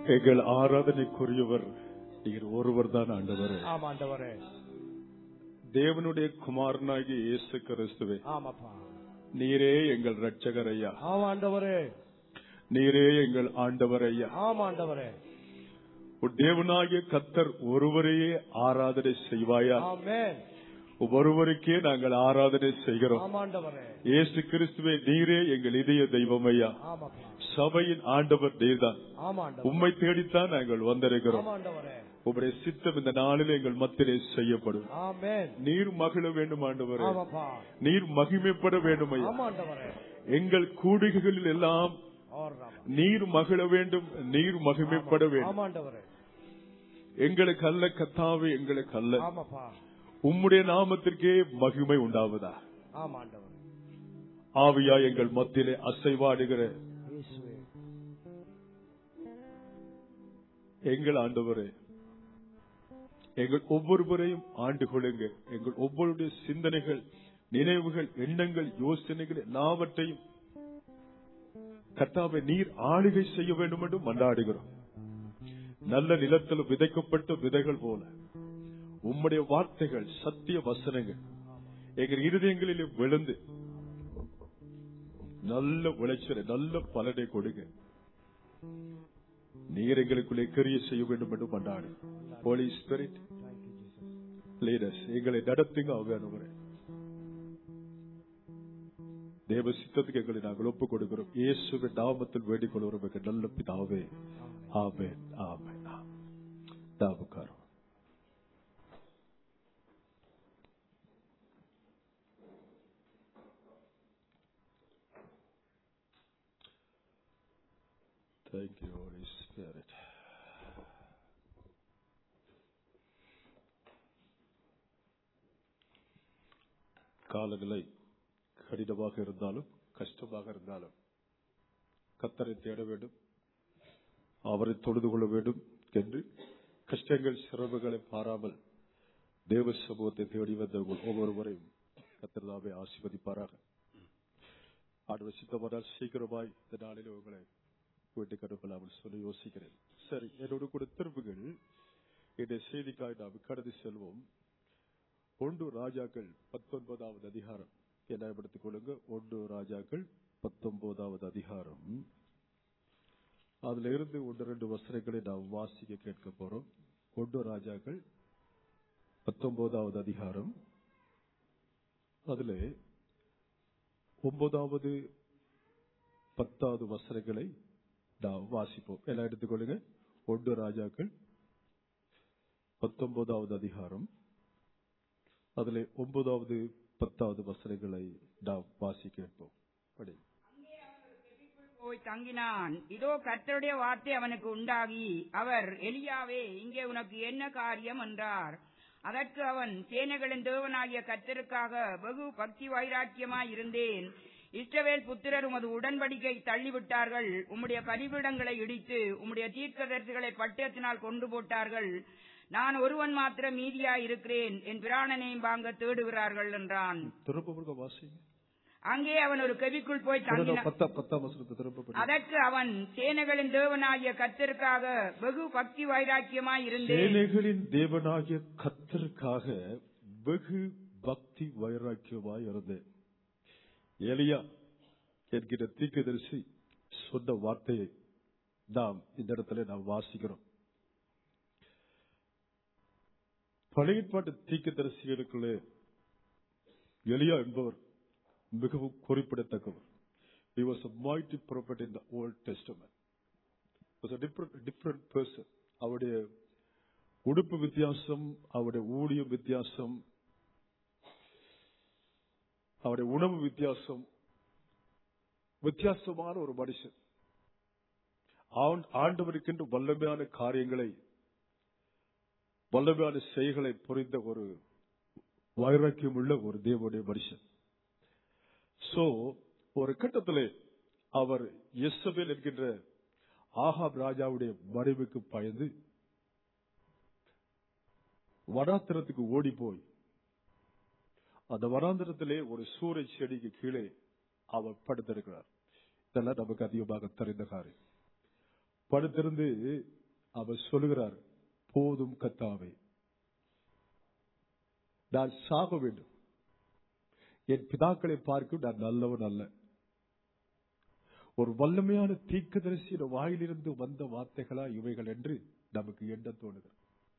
எங்கள் ஆராதனைக்குரியவர் நீர் ஒருவர் தான் ஆண்டவர் ஆமா ஆண்டவரே தேவனுடைய குமாரனாகிய இயேசு கிறிஸ்துவே ஆமாப்பா நீரே எங்கள் ரட்சகர் ஐயா ஆமா ஆண்டவரே நீரே எங்கள் ஆண்டவர் ஐயா ஆமா ஆண்டவரே உன் தேவனாகிய கத்தர் ஒருவரையே ஆராதனை செய்வாயா ஆமென் ஒருவருக்கே நாங்கள் ஆராதனை செய்கிறோம் ஆமா ஆண்டவரே இயேசு கிறிஸ்துவே நீரே எங்கள் இதய தெய்வம் ஐயா ஆமாப்பா சபையின் ஆண்டவர் நீர்தான் ஆமா ஆண்டவரே உம்மை தேடித்தான் நாங்கள் வந்திருக்கிறோம் ஆமா ஆண்டவரே உம்முடைய சித்தம் இந்த நாளில் எங்கள் மத்தியிலே செய்யப்படும் ஆமென் நீர் மகிழ வேண்டும் ஆண்டவரே ஆமாப்பா நீர் மகிமைப்பட வேண்டும் ஐயா ஆமா ஆண்டவரே எங்கள் கூடுகைகளில் எல்லாம் ஓர்றாமா நீர் மகிழ வேண்டும் நீர் மகிமைப்பட வேண்டும் ஆமா ஆண்டவரே எங்களுக்கு அல்ல கத்தாவே எங்களுக்கு அல்ல ஆமாப்பா உம்முடைய நாமத்திற்கே மகிமை உண்டாவதா ஆமா ஆண்டவரே ஆவியா எங்கள் மத்தியிலே அசைவாடுகிற இயேசுவே எங்கள் ஆண்டவரே எங்கள் ஒவ்வொருவரையும் ஆண்டு கொள்ளுங்க எங்கள் ஒவ்வொருடைய சிந்தனைகள் நினைவுகள் எண்ணங்கள் யோசனைகள் எல்லாவற்றையும் கர்த்தாவை நீர் ஆளுகை செய்ய வேண்டும் என்று மன்றாடுகிறோம் நல்ல நிலத்தில் விதைக்கப்பட்ட விதைகள் போல உம்முடைய வார்த்தைகள் சத்திய வசனங்கள் எங்கள் இருதயங்களிலே விழுந்து நல்ல விளைச்சலை நல்ல பலனை கொடுங்க நீர் எங்களுக்குள்ளே கரிய செய்ய வேண்டும் என்று மன்றாடு holy spirit thank you Jesus leaders எங்களை நடத்துங்க ஆவியானவரே தேவ சித்தத்துக்கு எங்களை நாங்கள் ஒப்புக் கொடுக்கிறோம் இயேசுவின் நாமத்தில் வேண்டிக் கொள்கிறோம் எங்கள் நல்ல பிதாவே ஆமே ஆமே தாவுக்காரம் Thank you, Holy Spirit. காலநிலை கடினமாக இருந்தாலும் கஷ்டமாக இருந்தாலும் கத்தரை தேட வேண்டும் அவரை தொழுது கொள்ள வேண்டும் என்று கஷ்டங்கள் சிரமங்களை பாராமல் தேவ சமூகத்தை தேடி வந்த உங்கள் ஒவ்வொருவரையும் கத்திரதாவே ஆசீர்வதிப்பாராக ஆண்டு சித்தமானால் சீக்கிரமாய் இந்த நாளில் உங்களை வீட்டுக்கு அனுப்பலாமல் சொல்லி யோசிக்கிறேன் சரி என்னோட கூட திருப்புகள் இந்த செய்திக்காய் நாம் கடந்து செல்வோம் ஒன்று ராஜாக்கள் பத்தொன்பதாவது அதிகாரம் என்ன எடுத்துக் கொள்ளுங்க ஒன்று ராஜாக்கள் பத்தொன்பதாவது அதிகாரம் அதுல இருந்து ஒன்று ரெண்டு வசனங்களை நாம் வாசிக்க கேட்க போறோம் ஒன்று ராஜாக்கள் பத்தொன்பதாவது அதிகாரம் அதுல ஒன்பதாவது பத்தாவது வசனங்களை நாம் வாசிப்போம் எல்லாம் எடுத்துக்கொள்ளுங்க ஒன்று ராஜாக்கள் பத்தொன்பதாவது அதிகாரம் அதில் ஒன்பதாவது பத்தாவது வசனங்களை நாம் வாசி கேட்போம் படி போய் தங்கினான் இதோ கர்த்தருடைய வார்த்தை அவனுக்கு உண்டாகி அவர் எலியாவே இங்கே உனக்கு என்ன காரியம் என்றார் அதற்கு அவன் சேனைகளின் தேவனாகிய கர்த்தருக்காக வெகு பக்தி வைராக்கியமாய் இருந்தேன் இஸ்ரவேல் புத்திரர் உமது உடன்படிக்கை தள்ளிவிட்டார்கள் உம்முடைய பலிபீடங்களை இடித்து உம்முடைய தீர்க்கதரிசிகளை பட்டயத்தினால் கொண்டு போட்டார்கள் நான் ஒருவன் மாத்திரம் மீதியாய் இருக்கிறேன் என் பிராணனையும் வாங்க தேடுகிறார்கள் என்றான் திரும்ப முழுக்க வாசிங்க அங்கே அவன் ஒரு கவிக்குள் போய் தங்கினான் பத்தா பத்தாம் வசனத்தை திரும்ப படி அதற்கு அவன் சேனைகளின் தேவனாகிய கர்த்தருக்காக வெகு பக்தி வைராக்கியமாய் இருந்தேன் சேனைகளின் தேவனாகிய கத்தருக்காக வெகு பக்தி வைராக்கியமாய் இருந்தேன் எலியா என்கிற தீர்க்கதரிசி சொன்ன வார்த்தையை நாம் இந்த இடத்துல நாம் வாசிக்கிறோம் பழைய பாட்டு தீர்க்கதரிசிகளுக்குள்ளே எலியா என்பவர் மிகவும் குறிப்பிடத்தக்கவர் He was a mighty prophet in the Old Testament. Was a different, different person. அவருடைய உடுப்பு வித்தியாசம் அவருடைய ஊழியம் வித்தியாசம் அவருடைய உணவு வித்தியாசம் வித்தியாசமான ஒரு மனுஷன் ஆண்- ஆண்டவருக்கென்று வல்லமையான காரியங்களை வல்லமையான செய்களை புரிந்த ஒரு வைராக்கியம் உள்ள ஒரு தேவனுடைய மனுஷன் சோ ஒரு கட்டத்திலே அவர் எஸ்ஸபேல் என்கின்ற ஆகாப் ராஜாவுடைய மறைவுக்கு பயந்து வனாந்திரத்துக்கு ஓடி போய் அந்த வனாந்திரத்திலே ஒரு சூறை செடிக்கு கீழே அவர் படுத்திருக்கிறார் இதெல்லாம் நமக்கு அதிகமாக தெரிந்த காரியம் படுத்திருந்து அவர் சொல்லுகிறார் போதும் கத்தாவே நான் சாக வேண்டும் என் பிதாக்களை பார்க்க நான் நல்லவன் அல்ல ஒரு வல்லமையான தீர்க்கதரிசியின் வாயிலிருந்து வந்த வார்த்தைகளா இவைகள் என்று நமக்கு எண்ண தோணுகிறது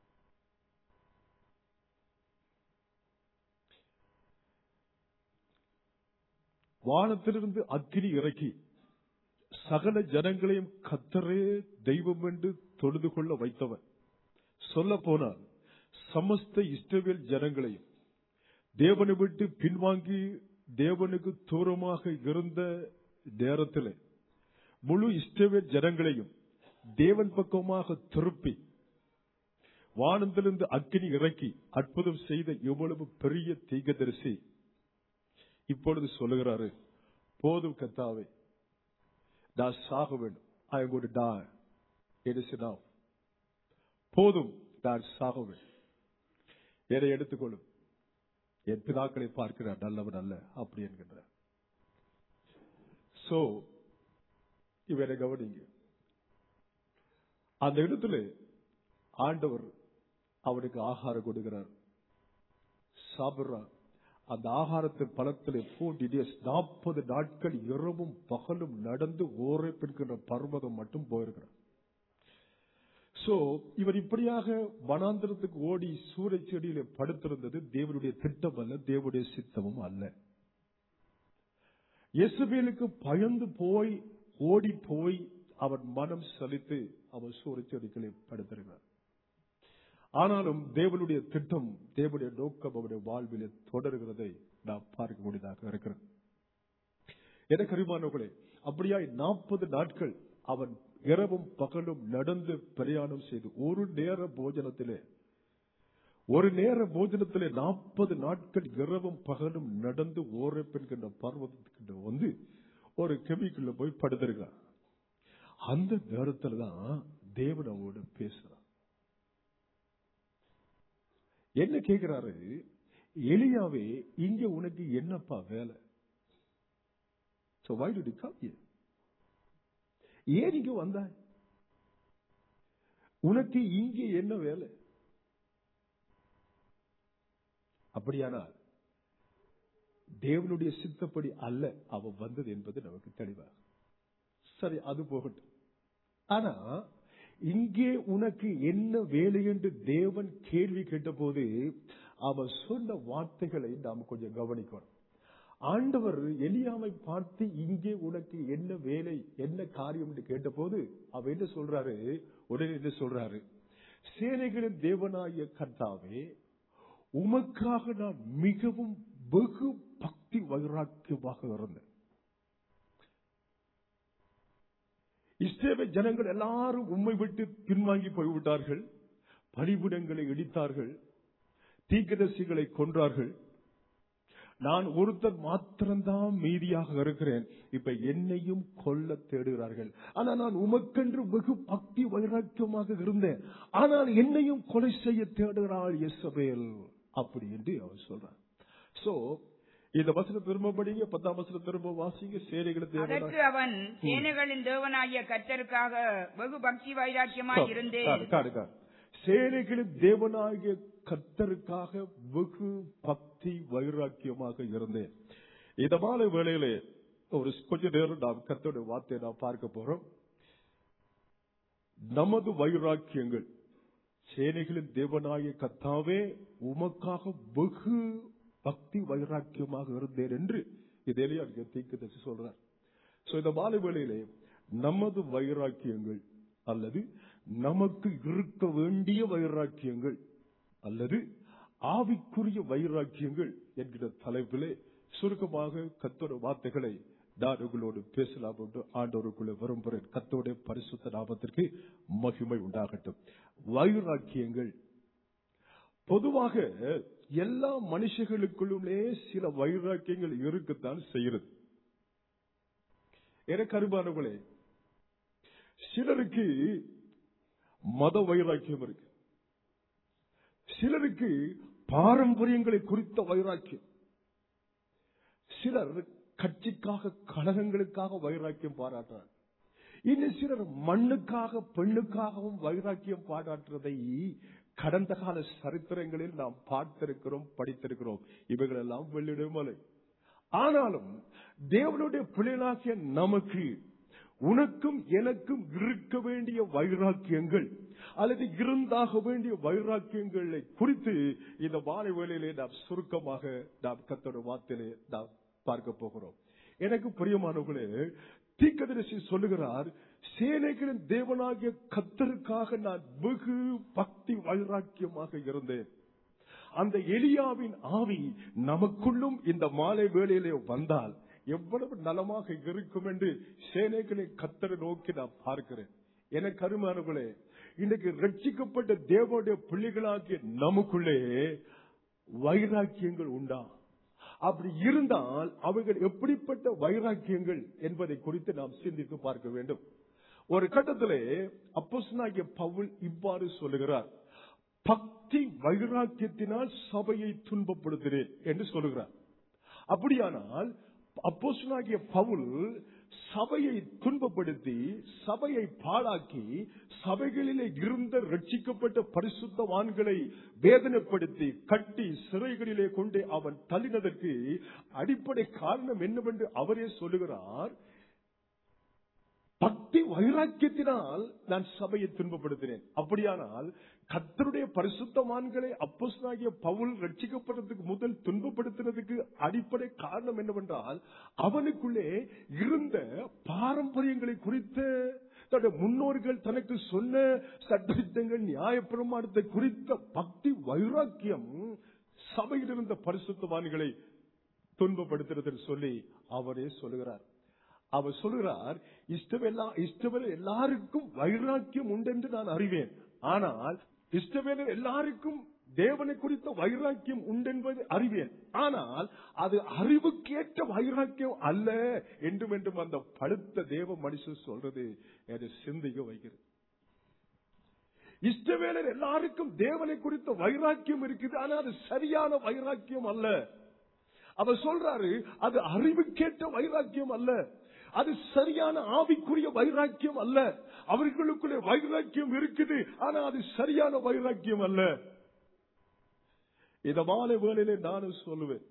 வானத்திலிருந்து அக்கினி இறக்கி சகல ஜனங்களையும் கத்தரே தெய்வம் என்று தொழுது கொள்ள வைத்தவர் சொல்ல போனால் சமஸ்த இஸ்ரவேல் ஜனங்களையும் தேவனை விட்டு பின்வாங்கி தேவனுக்கு தூரமாக இருந்த நேரத்தில் முழு இஸ்ரவேல் ஜனங்களையும் தேவன் பக்கமாக திருப்பி வானத்திலிருந்து அக்கினி இறக்கி அற்புதம் செய்த இவ்வளவு பெரிய தீகதரிசி இப்பொழுது சொல்லுகிறாரு போதும் கத்தாவே நான் சாக வேண்டும் ஐ கோட் டா இட் இஸ் போதும் நான் சாக வேண்டும் என்னை எடுத்துக்கொள்ளும் என் பிதாக்களை பார்க்கிறார் நல்லவன் அல்ல அப்படி என்கின்றார் சோ இவரை கவனிங்க அந்த இடத்துல ஆண்டவர் அவனுக்கு ஆகாரம் கொடுக்கிறார் சாப்பிடுறான் அந்த ஆகாரத்தின் பலத்திலே பூண்டிடியஸ் நாற்பது நாட்கள் இரவும் பகலும் நடந்து ஓரே பெண்கின்ற பர்வதம் மட்டும் போயிருக்கிறார் சோ இவர் இப்படியாக வனாந்திரத்துக்கு ஓடி சூறை செடியில படுத்திருந்தது தேவனுடைய திட்டம் அல்ல தேவனுடைய சித்தமும் அல்ல எசுபேலுக்கு பயந்து போய் ஓடி போய் அவன் மனம் சலித்து அவன் சூறை செடிகளை படுத்திருக்கிறார் ஆனாலும் தேவனுடைய திட்டம் தேவனுடைய நோக்கம் அவருடைய வாழ்விலே தொடர்கிறதை நாம் பார்க்க முடியதாக இருக்கிறது எனக்கு அறிவானவர்களே அப்படியாய் நாற்பது நாட்கள் அவன் இரவும் பகலும் நடந்து பிரயாணம் செய்து ஒரு நேர போஜனத்திலே ஒரு நேர போஜனத்திலே நாற்பது நாட்கள் இரவும் பகலும் நடந்து ஓர பெண்கின்ற பர்வதத்துக்கிட்ட வந்து ஒரு கெமிக்கல்ல போய் படுத்திருக்கிறான் அந்த நேரத்துல தான் தேவன் அவனோட பேசுறான் என்ன கேட்கிறாரு எலியாவே இங்க உனக்கு என்னப்பா வேலை So why did you come here? ஏன் இங்க வந்தாய் உனக்கு இங்கே என்ன வேலை அப்படியானால் தேவனுடைய சித்தப்படி அல்ல அவன் வந்தது என்பது நமக்கு தெளிவாக சரி அது போகட்டும் ஆனா இங்கே உனக்கு என்ன வேலை என்று தேவன் கேள்வி கேட்டபோது அவன் சொன்ன வார்த்தைகளை நாம் கொஞ்சம் கவனிக்கணும் ஆண்டவர் எலியாவை பார்த்து இங்கே உனக்கு என்ன வேலை என்ன காரியம் என்று கேட்டபோது அவர் என்ன சொல்றாரு உடனே என்ன சொல்றாரு சேனைகளின் தேவனாய கர்த்தாவே உமக்காக நான் மிகவும் வெகு பக்தி வைராக்கியமாக இருந்தேன் இஸ்ரேல ஜனங்கள் எல்லாரும் உண்மை விட்டு பின்வாங்கி போய்விட்டார்கள் பணிபுடங்களை இடித்தார்கள் தீக்கதரிசிகளை கொன்றார்கள் நான் ஒருத்தர் மாத்திரம்தான் மீதியாக இருக்கிறேன் இப்ப என்னையும் கொல்ல தேடுகிறார்கள் ஆனா நான் உமக்கென்று வெகு பக்தி வைராக்கியமாக இருந்தேன் ஆனால் என்னையும் கொலை செய்ய தேடுகிறாள் எஸ்பேல் அப்படி என்று அவர் சொல்றார் சோ இந்த வசனம் திரும்ப படிங்க பத்தாம் வசனம் திரும்ப வாசிங்க சேனைகளை அதற்கு அவன் சேனைகளின் தேவனாகிய கர்த்தருக்காக வெகு பக்தி வைராக்கியமாய் இருந்தேன் காடு காடு சேனைகளின் தேவனாகிய கர்த்தருக்காக வெகு பக்தி வைராக்கியமாக இருந்தேன் இந்த மாலை வேளையிலே ஒரு கொஞ்ச நேரம் நாம் கர்த்தருடைய வார்த்தையை நாம் பார்க்க போறோம் நமது வைராக்கியங்கள் சேனைகளின் தேவனாகிய கத்தாவே உமக்காக வெகு பக்தி வைராக்கியமாக இருந்தேன் என்று இதேலே அங்கே தீக்கு தச்சு சொல்றார் சோ இந்த மாலை வேளையிலே நமது வைராக்கியங்கள் அல்லது நமக்கு இருக்க வேண்டிய வைராக்கியங்கள் அல்லது ஆவிக்குரிய வைராக்கியங்கள் என்கிற தலைப்பிலே சுருக்கமாக கத்தோட வார்த்தைகளை நான் உங்களோடு பேசலாம் என்று ஆண்டோருக்குள்ள விரும்புகிறேன் கத்தோட பரிசுத்த நாமத்திற்கு மகிமை உண்டாகட்டும் வைராக்கியங்கள் பொதுவாக எல்லா மனுஷர்களுக்குள்ளுமே சில வைராக்கியங்கள் இருக்கத்தான் செய்கிறது எனக்கு அருமானவர்களே சிலருக்கு மத வைராக்கியம் இருக்கு சிலருக்கு பாரம்பரியங்களை குறித்த வைராக்கியம் சிலர் கட்சிக்காக கழகங்களுக்காக வைராக்கியம் பாராட்டுறார் இன்னும் சிலர் மண்ணுக்காக பெண்ணுக்காகவும் வைராக்கியம் பாராட்டுறதை கடந்த கால சரித்திரங்களில் நாம் பார்த்திருக்கிறோம் படித்திருக்கிறோம் இவைகள் எல்லாம் வெள்ளிடமலை ஆனாலும் தேவனுடைய பிள்ளைகளாகிய நமக்கு உனக்கும் எனக்கும் இருக்க வேண்டிய வைராக்கியங்கள் அல்லது இருந்தாக வேண்டிய வைராக்கியங்களை குறித்து இந்த வாழை வேளையிலே நாம் சுருக்கமாக நாம் கத்தோட வார்த்தையிலே நாம் பார்க்க போகிறோம் எனக்கு பிரியமானவர்களே தீக்கதரிசி சொல்லுகிறார் சேனைகளின் தேவனாகிய கத்தருக்காக நான் வெகு பக்தி வைராக்கியமாக இருந்தேன் அந்த எலியாவின் ஆவி நமக்குள்ளும் இந்த மாலை வேளையிலே வந்தால் எவ்வளவு நலமாக இருக்கும் என்று சேனைகளின் கத்தரை நோக்கி நான் பார்க்கிறேன் எனக்கு அருமானவர்களே இன்னைக்கு ரட்சிக்கப்பட்ட தேவனுடைய பிள்ளைகளாகிய நமக்குள்ளே வைராக்கியங்கள் உண்டா அப்படி இருந்தால் அவைகள் எப்படிப்பட்ட வைராக்கியங்கள் என்பதை குறித்து நாம் சிந்தித்து பார்க்க வேண்டும் ஒரு கட்டத்திலே அப்போஸ்தலனாகிய பவுல் இவ்வாறு சொல்லுகிறார் பக்தி வைராக்கியத்தினால் சபையை துன்பப்படுத்தினேன் என்று சொல்லுகிறார் அப்படியானால் அப்போஸ்தலனாகிய பவுல் சபையை துன்பப்படுத்தி சபையை பாழாக்கி சபைகளிலே இருந்த ரட்சிக்கப்பட்ட பரிசுத்தவான்களை வேதனைப்படுத்தி கட்டி சிறைகளிலே கொண்டு அவன் தள்ளினதற்கு அடிப்படை காரணம் என்னவென்று அவரே சொல்லுகிறார் பக்தி வைராக்கியத்தினால் நான் சபையை துன்பப்படுத்தினேன் அப்படியானால் கத்தருடைய பரிசுத்தவான்களை அப்போஸ்தலனாகிய பவுல் ரட்சிக்கப்படுறதுக்கு முதல் துன்பப்படுத்தினதுக்கு அடிப்படை காரணம் என்னவென்றால் அவனுக்குள்ளே இருந்த பாரம்பரியங்களை குறித்த தன்னுடைய முன்னோர்கள் தனக்கு சொன்ன சட்டத்திட்டங்கள் நியாயப்பிரமாணத்தை குறித்த பக்தி வைராக்கியம் சபையில் இருந்த பரிசுத்தவான்களை துன்பப்படுத்துறதுன்னு சொல்லி அவரே சொல்லுகிறார் அவர் சொல்லுகிறார் இஷ்டமெல்லா இஷ்டவேல எல்லாருக்கும் வைராக்கியம் உண்டென்று நான் அறிவேன் ஆனால் இஷ்டவேல எல்லாருக்கும் தேவனை குறித்த வைராக்கியம் உண்டென்பது அறிவேன் ஆனால் அது அறிவுக்கேற்ற வைராக்கியம் அல்ல என்றும் என்றும் அந்த படுத்த தேவ மனுஷன் சொல்றது என்னை சிந்திக்க வைக்கிறது இஷ்டவேலர் எல்லாருக்கும் தேவனை குறித்த வைராக்கியம் இருக்குது ஆனா அது சரியான வைராக்கியம் அல்ல அவர் சொல்றாரு அது அறிவுக்கேற்ற வைராக்கியம் அல்ல அது சரியான ஆவிக்குரிய வைராக்கியம் அல்ல அவர்களுக்குள்ளே வைராக்கியம் இருக்குது ஆனா அது சரியான வைராக்கியம் அல்ல இத மாலை வேளையிலே நானும் சொல்லுவேன்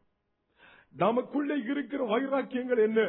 நமக்குள்ளே இருக்கிற வைராக்கியங்கள் என்ன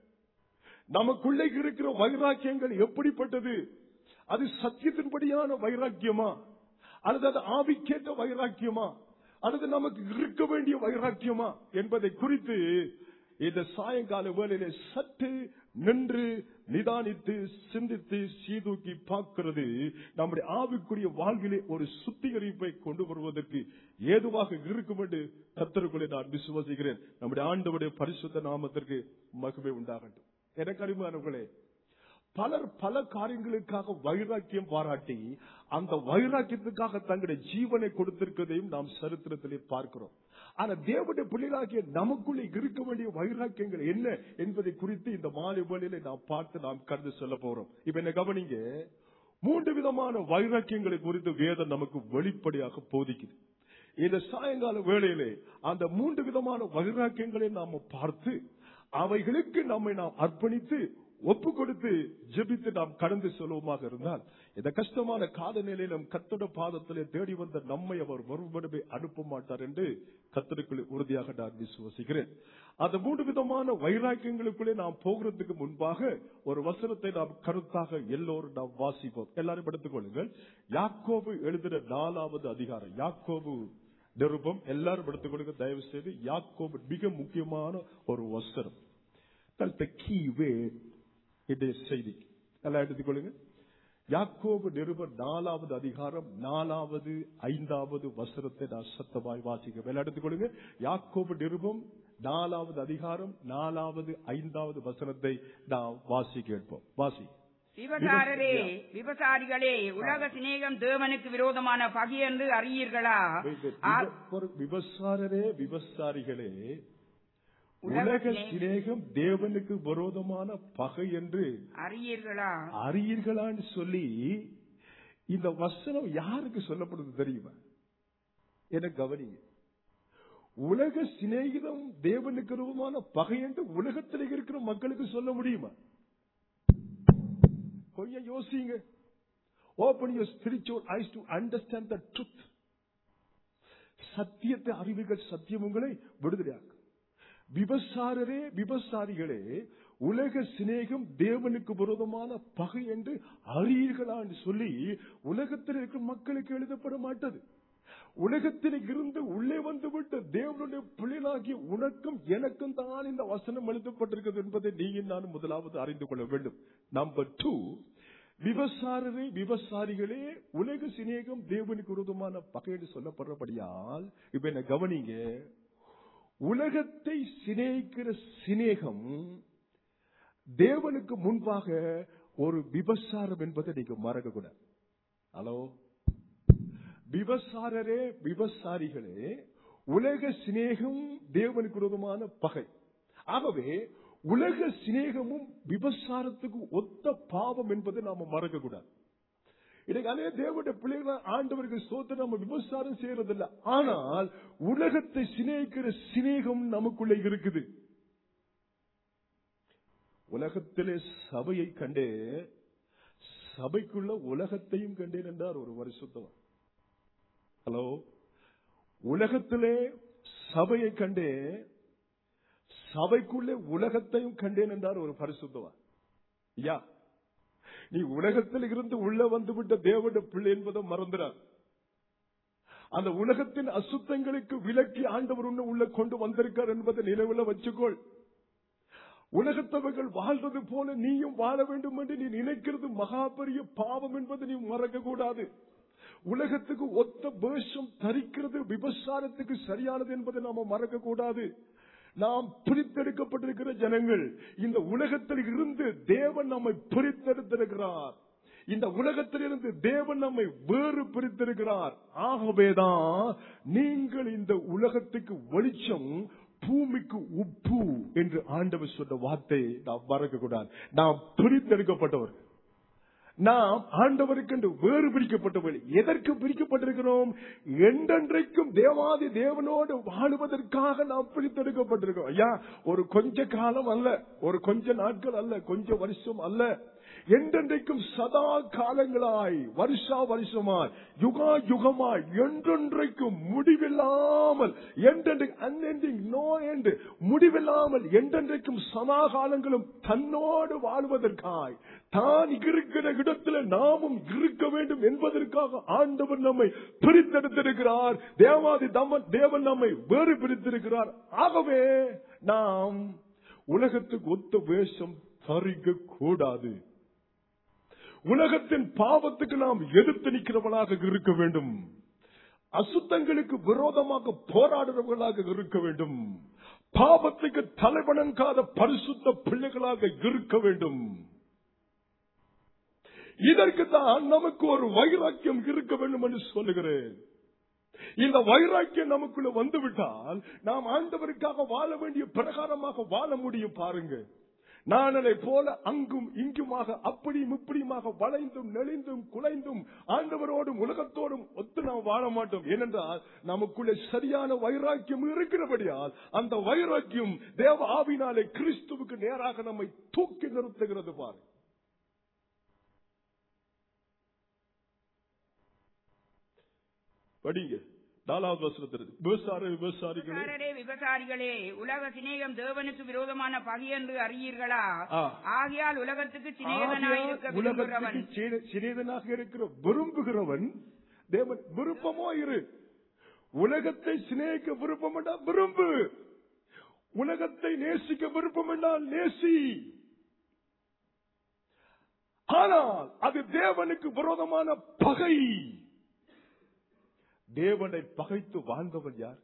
நமக்குள்ளே இருக்கிற வைராக்கியங்கள் எப்படிப்பட்டது அது சத்தியத்தின்படியான வைராக்கியமா அல்லது அது ஆவிக்கேற்ற வைராக்கியமா அல்லது நமக்கு இருக்க வேண்டிய வைராக்கியமா என்பதை குறித்து இந்த சாயங்கால வேளையிலே சற்று நின்று நிதானித்து சிந்தித்து சீதூக்கி பார்க்கிறது நம்முடைய ஆவிக்குரிய வாழ்விலே ஒரு சுத்திகரிப்பை கொண்டு வருவதற்கு ஏதுவாக இருக்கும் என்று கத்தருக்குள்ளே நான் விசுவாசிக்கிறேன் நம்முடைய ஆண்டவருடைய பரிசுத்த நாமத்திற்கு மகிமை உண்டாகட்டும் எனக்கு அறிமுகங்களே பலர் பல காரியங்களுக்காக வைராக்கியம் பாராட்டி அந்த வைராக்கியத்துக்காக தங்களுடைய ஜீவனை கொடுத்திருக்கிறதையும் நாம் சரித்திரத்திலே பார்க்கிறோம் ஆனா தேவனுடைய பிள்ளைகளாகிய நமக்குள்ளே இருக்க வேண்டிய வைராக்கியங்கள் என்ன என்பதை குறித்து இந்த மாலை வேளையில நாம் பார்த்து நாம் கடந்து சொல்ல போறோம் இப்ப என்ன கவனிங்க மூன்று விதமான வைராக்கியங்களை குறித்து வேதம் நமக்கு வெளிப்படையாக போதிக்குது இந்த சாயங்கால வேளையிலே அந்த மூன்று விதமான வைராக்கியங்களை நாம பார்த்து அவைகளுக்கு நம்மை நாம் அர்ப்பணித்து ஒப்பு கொடுத்து ஜெபித்து நாம் கடந்து செல்வோமாக இருந்தால் இந்த கஷ்டமான கால நிலையிலும் கத்தட பாதத்திலே தேடி வந்த நம்மை அவர் மறுபடியுமே அனுப்ப மாட்டார் என்று கத்தருக்குள்ளே உறுதியாக நான் விசுவசிக்கிறேன் அந்த மூன்று விதமான வைராக்கியங்களுக்குள்ளே நாம் போகிறதுக்கு முன்பாக ஒரு வசனத்தை நாம் கருத்தாக எல்லோரும் நாம் வாசிப்போம் எல்லாரும் எடுத்துக் கொள்ளுங்கள் யாக்கோபு எழுதின நாலாவது அதிகாரம் யாக்கோபு நிருபம் எல்லாரும் எடுத்துக் கொள்ளுங்க தயவு செய்து யாக்கோபு மிக முக்கியமான ஒரு வசனம் That's the key word இன்றைய செய்தி எல்லாம் எடுத்துக்கொள்ளுங்க யாக்கோபு நிருப நாலாவது அதிகாரம் நாலாவது ஐந்தாவது வசனத்தை நான் சத்தமாய் வாசிக்க எல்லாம் எடுத்துக்கொள்ளுங்க யாக்கோபு நிருபம் நாலாவது அதிகாரம் நாலாவது ஐந்தாவது வசனத்தை நான் வாசி கேட்போம் வாசி விபசாரரே விபசாரிகளே உலக சிநேகம் தேவனுக்கு விரோதமான பகை என்று அறியீர்களா ஆ- ஒரு விபசாரரே விபசாரிகளே உலக உலக சிநேகம் சிநேகம் தேவனுக்கு விரோதமான பகை என்று அறியீர்களா அறியீர்களான்னு சொல்லி இந்த வசனம் யாருக்கு சொல்லப்படுது தெரியுமா என கவனிங்க உலக சிநேகிதம் தேவனுக்கு ரூபமான பகை என்று உலகத்தில் இருக்கிற மக்களுக்கு சொல்ல முடியுமா கொஞ்சம் யோசிங்க open your spiritual eyes to understand the truth சத்தியத்தை அறிவுகள் சத்தியம் உங்களை விடுதலையாக்கும் விபசாரரே விபசாரிகளே உலக சிநேகம் தேவனுக்கு விரோதமான பகை என்று அறியீர்களா என்று சொல்லி உலகத்தில் இருக்கிற மக்களுக்கு எழுதப்பட மாட்டது உலகத்தில் இருந்து உள்ளே வந்துவிட்ட தேவனுடைய பிள்ளைகளாகிய உனக்கும் எனக்கும் தான் இந்த வசனம் எழுதப்பட்டிருக்கிறது என்பதை நீங்கள் நான் முதலாவது அறிந்து கொள்ள வேண்டும் நம்பர் டூ விபசாரரே விபசாரிகளே உலக சிநேகம் தேவனுக்கு விரோதமான பகை என்று சொல்லப்படுறபடியால் இப்ப என்ன கவனிங்க உலகத்தை சிநேகிக்கிற சிநேகம் தேவனுக்கு முன்பாக ஒரு விபசாரம் என்பதை நீங்க மறக்க கூடாது ஹலோ விபசாரரே விபசாரிகளே உலக சிநேகம் தேவனுக்கு விரோதமான பகை ஆகவே உலக சிநேகமும் விபசாரத்துக்கு ஒத்த பாவம் என்பதை நாம மறக்க கூடாது இன்னைக்கு அநேக தேவனுடைய பிள்ளைகள் ஆண்டவருக்கு சோத்து நம்ம விபசாரம் செய்யறதில்ல ஆனால் உலகத்தை சிநேகிக்கிற சிநேகம் நமக்குள்ள இருக்குது உலகத்திலே சபையை கண்டே சபைக்குள்ள உலகத்தையும் கண்டேன் என்றார் ஒரு வருஷத்தவன் ஹலோ உலகத்திலே சபையை கண்டே சபைக்குள்ளே உலகத்தையும் கண்டேன் என்றார் ஒரு பரிசுத்தவன் யா நீ உலகத்தில் இருந்து உள்ள வந்துவிட்ட தேவனுடைய பிள்ளை என்பதை மறந்துடார் அந்த உலகத்தின் அசுத்தங்களுக்கு விலக்கி ஆண்டவர் உன்னை உள்ள கொண்டு வந்திருக்கார் என்பதை நினைவுல வச்சுக்கொள் உலகத்தவர்கள் வாழ்றது போல நீயும் வாழ வேண்டும் என்று நீ நினைக்கிறது மகா பெரிய பாவம் என்பதை நீ மறக்க கூடாது உலகத்துக்கு ஒத்த வேஷம் தரிக்கிறது விபசாரத்துக்கு சரியானது என்பதை நாம மறக்க கூடாது நாம் பிரித்தெடுக்கப்பட்டிருக்கிற ஜனங்கள் இந்த உலகத்தில் இருந்து தேவன் நம்மை பிரித்தெடுத்திருக்கிறார் இந்த உலகத்திலிருந்து தேவன் நம்மை வேறு பிரித்திருக்கிறார் ஆகவேதான் நீங்கள் இந்த உலகத்துக்கு வெளிச்சம் பூமிக்கு உப்பு என்று ஆண்டவர் சொன்ன வார்த்தை நாம் மறக்க கூடாது நாம் பிரித்தெடுக்கப்பட்டவர் நாம் ஆண்டவருக்கு என்று வேறு பிரிக்கப்பட்டவர்கள் எதற்கு பிரிக்கப்பட்டிருக்கிறோம் என்றென்றைக்கும் தேவாதி தேவனோடு வாழுவதற்காக நாம் பிரித்தெடுக்கப்பட்டிருக்கிறோம் ஐயா ஒரு கொஞ்ச காலம் அல்ல ஒரு கொஞ்ச நாட்கள் அல்ல கொஞ்ச வருஷம் அல்ல என்றென்றைக்கும் சதா காலங்களாய் வருஷா வருஷமாய் யுகா யுகமாய் என்றென்றைக்கும் முடிவில்லாமல் என்றென்றைக்கு அன்எண்டிங் நோ என்று முடிவில்லாமல் என்றென்றைக்கும் சதா காலங்களும் தன்னோடு வாழ்வதற்காய் தான் இருக்கிற இடத்துல நாமும் இருக்க வேண்டும் என்பதற்காக ஆண்டவர் நம்மை பிரித்தெடுத்திருக்கிறார் தேவாதி தமன் தேவன் நம்மை வேறு பிரித்திருக்கிறார் ஆகவே நாம் உலகத்துக்கு ஒத்த வேஷம் தரிக்க கூடாது உலகத்தின் பாவத்துக்கு நாம் எதிர்த்து நிற்கிறவர்களாக இருக்க வேண்டும் அசுத்தங்களுக்கு விரோதமாக போராடுறவர்களாக இருக்க வேண்டும் பாவத்துக்கு தலைவணங்காத பரிசுத்த பிள்ளைகளாக இருக்க வேண்டும் இதற்கு தான் நமக்கு ஒரு வைராக்கியம் இருக்க வேண்டும் என்று சொல்லுகிறேன் இந்த வைராக்கியம் நமக்குள்ள வந்துவிட்டால் நாம் ஆண்டவருக்காக வாழ வேண்டிய பிரகாரமாக வாழ முடியும் பாருங்க நானலை போல அங்கும் இங்குமாக அப்படியும் இப்படியுமாக வளைந்தும் நெளிந்தும் குலைந்தும் ஆண்டவரோடும் உலகத்தோடும் ஒத்து நாம் வாழ மாட்டோம் ஏனென்றால் நமக்குள்ளே சரியான வைராக்கியம் இருக்கிறபடியால் அந்த வைராக்கியம் தேவ ஆவினாலே கிறிஸ்துவுக்கு நேராக நம்மை தூக்கி நிறுத்துகிறது பாரு படிங்க நாலாவது வசனத்திற்கு விவசார விவசாரிகளே விபசாரரே, விபசாரிகளே உலக சிநேகம் தேவனுக்கு விரோதமான பகை என்று அறியீர்களா ஆ. ஆகையால் உலகத்துக்கு சிநேகனாயிருக்க ஆகையால் விரும்புகிறவன் உலகத்துக்கு சிநே- சிநேகனாக இருக்கிற விரும்புகிறவன் தேவன் விருப்பமோ இரு உலகத்தை சிநேகிக்க விருப்பம் என்றால் விரும்பு உலகத்தை நேசிக்க விருப்பம் என்றால் நேசி ஆனால் அது தேவனுக்கு விரோதமான பகை தேவனை பகைத்து வாழ்ந்தவன் யார்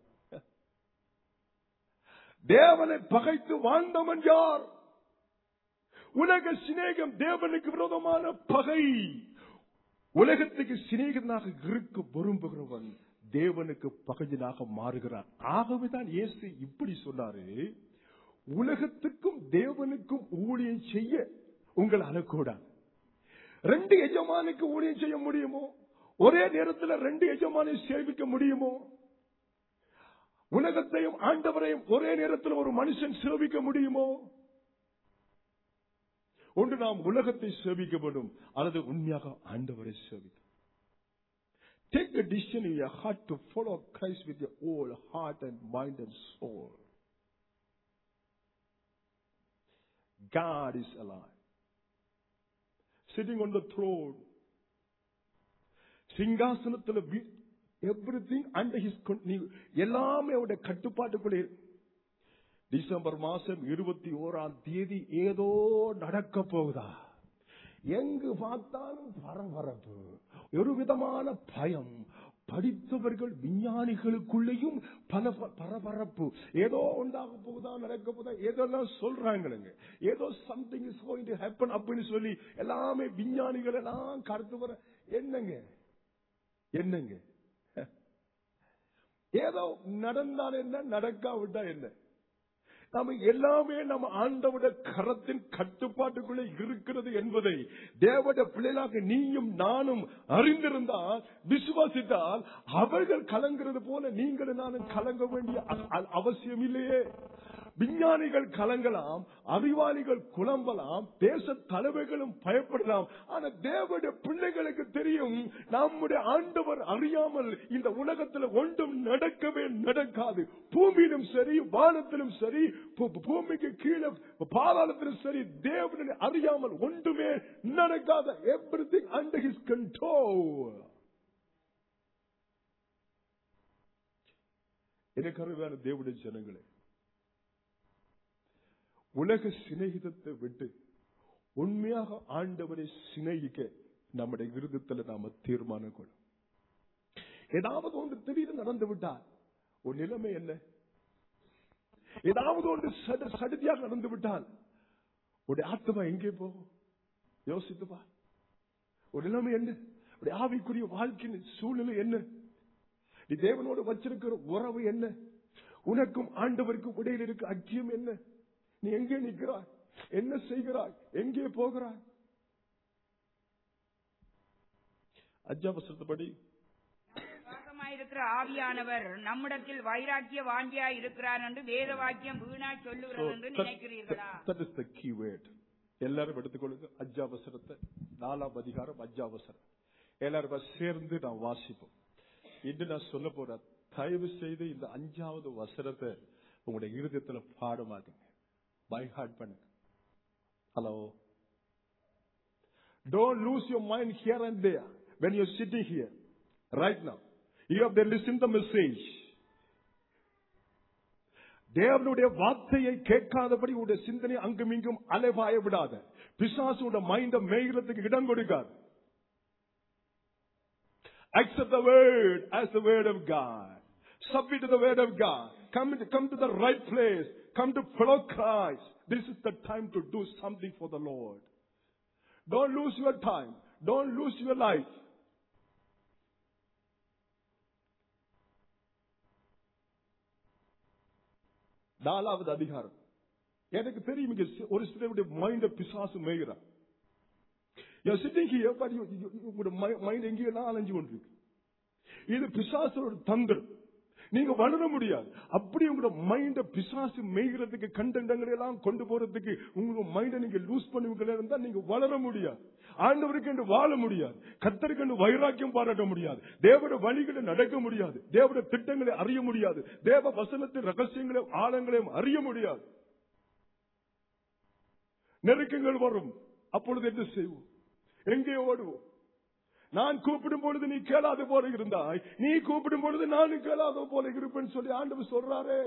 தேவனை பகைத்து வாழ்ந்தவன் யார் உலக சிநேகம் தேவனுக்கு விரோதமான பகை உலகத்துக்கு சிநேகனாக இருக்க விரும்புகிறவன் தேவனுக்கு பகையனாக மாறுகிறான் ஆகவேதான் இயேசு இப்படி சொன்னாரு உலகத்துக்கும் தேவனுக்கும் ஊழியம் செய்ய உங்கள் அழக்கூடாது ரெண்டு எஜமானுக்கு ஊழியம் செய்ய முடியுமோ ஒரே நேரத்தில் ரெண்டு எஜமானை சேவிக்க முடியுமோ உலகத்தையும் ஆண்டவரையும் ஒரே நேரத்தில் ஒரு மனுஷன் சேவிக்க முடியுமோ ஒன்று நாம் உலகத்தை சேவிக்க வேண்டும் அல்லது உண்மையாக ஆண்டவரை சேவிக்க Take a decision in your heart to follow Christ with your whole heart and mind and soul. God is alive. Sitting on the throne. சிங்காசனத்தில் எவ்ரி திங் அண்டர் ஹிஸ் எல்லாமே அவருடைய கட்டுப்பாட்டுக்குள்ளே இருக்கு. டிசம்பர் மாசம் இருபத்தி ஓராம் தேதி ஏதோ நடக்க போகுதா எங்கு பார்த்தாலும் பரபரப்பு ஒரு விதமான பயம் படித்தவர்கள் விஞ்ஞானிகளுக்குள்ளேயும் பல ப- பரபரப்பு ஏதோ உண்டாக போகுதா நடக்க போகுதா ஏதோலாம் சொல்றாங்களுங்க ஏதோ something is going to happen அப்படின்னு சொல்லி எல்லாமே விஞ்ஞானிகள் எல்லாம் கருத்து வர என்னங்க என்னங்க ஏதோ நடந்தால் என்ன நடக்காவிட்டா என்ன நம்ம எல்லாமே நம்ம ஆண்டவுட கரத்தின் கட்டுப்பாட்டுக்குள்ளே இருக்கிறது என்பதை தேவட பிள்ளைகளாக நீயும் நானும் அறிந்திருந்தால் விசுவாசித்தால் அவர்கள் கலங்கிறது போல நீங்களும் நானும் கலங்க வேண்டிய அ- அ- அவசியம் இல்லையே விஞ்ஞானிகள் கலங்கலாம் அறிவாளிகள் குழம்பலாம் தேச தலைவர்களும் பயப்படலாம் ஆனா தேவடைய பிள்ளைகளுக்கு தெரியும் நம்முடைய ஆண்டவர் அறியாமல் இந்த உலகத்தில் ஒன்றும் நடக்கவே நடக்காது பூமியிலும் சரி வானத்திலும் சரி பூ- பூமிக்கு கீழே பாதாளத்திலும் சரி தேவனை அறியாமல் ஒன்றுமே நடக்காத everything under his control எனக்கு அருமையான தேவடைய ஜனங்களே உலக சிநேகிதத்தை விட்டு உண்மையாக ஆண்டவரை சிநேகிக்க நம்முடைய விருதத்துல நாம தீர்மானம் கொள்ளும் ஏதாவது ஒன்று திடீர்னு நடந்து விட்டால் உன் நிலைமை என்ன ஏதாவது ஒன்று சடு- சடுதியாக நடந்து விட்டால் உடைய ஆத்மா எங்கே போகும் யோசித்து பா ஒரு நிலைமை என்ன உடைய ஆவிக்குரிய வாழ்க்கையின் சூழ்நிலை என்ன நீ தேவனோடு வச்சிருக்கிற உறவு என்ன உனக்கும் ஆண்டவருக்கும் இடையில் இருக்க ஐக்கியம் என்ன நீ எங்கே நிற்கிறாய் என்ன செய்கிறாய் எங்கே போகிறாய் அஜாபசத்தபடி சுவாசமாயிருக்கிற ஆவியானவர் நம்மிடத்தில் வைராக்கிய வாஞ்சியாய் இருக்கிறார் என்று வேத வாக்கியம் வீணா சொல்லுகிறது என்று நினைக்கிறீர்களா that is the key word எல்லாரும் எடுத்துக்கொள்ளுங்க அஜாவசரத்தை நாலாம் அதிகாரம் அஜாவசரம் எல்லாரும் இப்ப சேர்ந்து நான் வாசிப்போம் இன்று நான் சொல்ல போறேன் தயவு செய்து இந்த அஞ்சாவது வசனத்தை உங்களுடைய இருதயத்துல பாடமாக்குங்க பை ஹார்ட் பண்ணுங்க hello Don't lose your mind here and there when you're sitting here, right now. You have to listen to the message. தேவனுடைய வார்த்தையை கேட்காதபடி உடைய சிந்தனை அங்கும் இங்கும் அலைபாய விடாத பிசாசுடைய மைண்ட மேய்கிறதுக்கு இடம் கொடுக்காது Accept the word as the word of God. Submit to the word of God. Come, to- come to the right place. Come to follow Christ. This is the time to do something for the Lord. Don't lose your time. Don't lose your life. நாலாவது அதிகாரம் எனக்கு தெரியும் இங்க C- ஒரு சிலருடைய மைண்ட பிசாசு மேய்கிறான் You're sitting here, but you, you, you, உங்களோட மைண்ட் எங்கேயெல்லாம் அலைஞ்சு கொண்டிருக்கு இது பிசாசோட தந்திரம் நீங்க வளர முடியாது அப்படி உங்களோட மைண்ட பிசாசு மேய்கிறதுக்கு கண்டங்களை எல்லாம் கொண்டு போறதுக்கு உங்க மைண்ட நீங்க லூஸ் பண்ணுவீங்களா இருந்தா நீங்க வளர முடியாது ஆண்டவருக்கு என்று வாழ முடியாது கத்தருக்கு என்று வைராக்கியம் பாராட்ட முடியாது தேவட வழிகளை நடக்க முடியாது தேவட திட்டங்களை அறிய முடியாது தேவ வசனத்தின் ரகசியங்களையும் ஆழங்களையும் அறிய முடியாது நெருக்கங்கள் வரும் அப்பொழுது என்ன செய்வோம் எங்கே ஓடுவோம் நான் கூப்பிடும் பொழுது நீ கேளாத போல இருந்தாய் நீ கூப்பிடும் பொழுது நானும் கேளாத போல இருப்பேன்னு சொல்லி ஆண்டவர் சொல்றாரே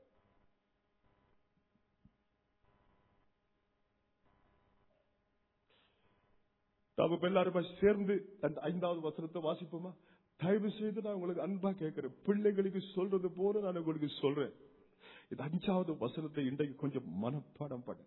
நாம இப்ப எல்லாரும் சேர்ந்து அந்த ஐந்தாவது வசனத்தை வாசிப்போமா தயவு செய்து நான் உங்களுக்கு அன்பா கேட்கிறேன் பிள்ளைகளுக்கு சொல்றது போல நான் உங்களுக்கு சொல்றேன் இது அஞ்சாவது வசனத்தை இன்றைக்கு கொஞ்சம் மனப்பாடம் பண்ணு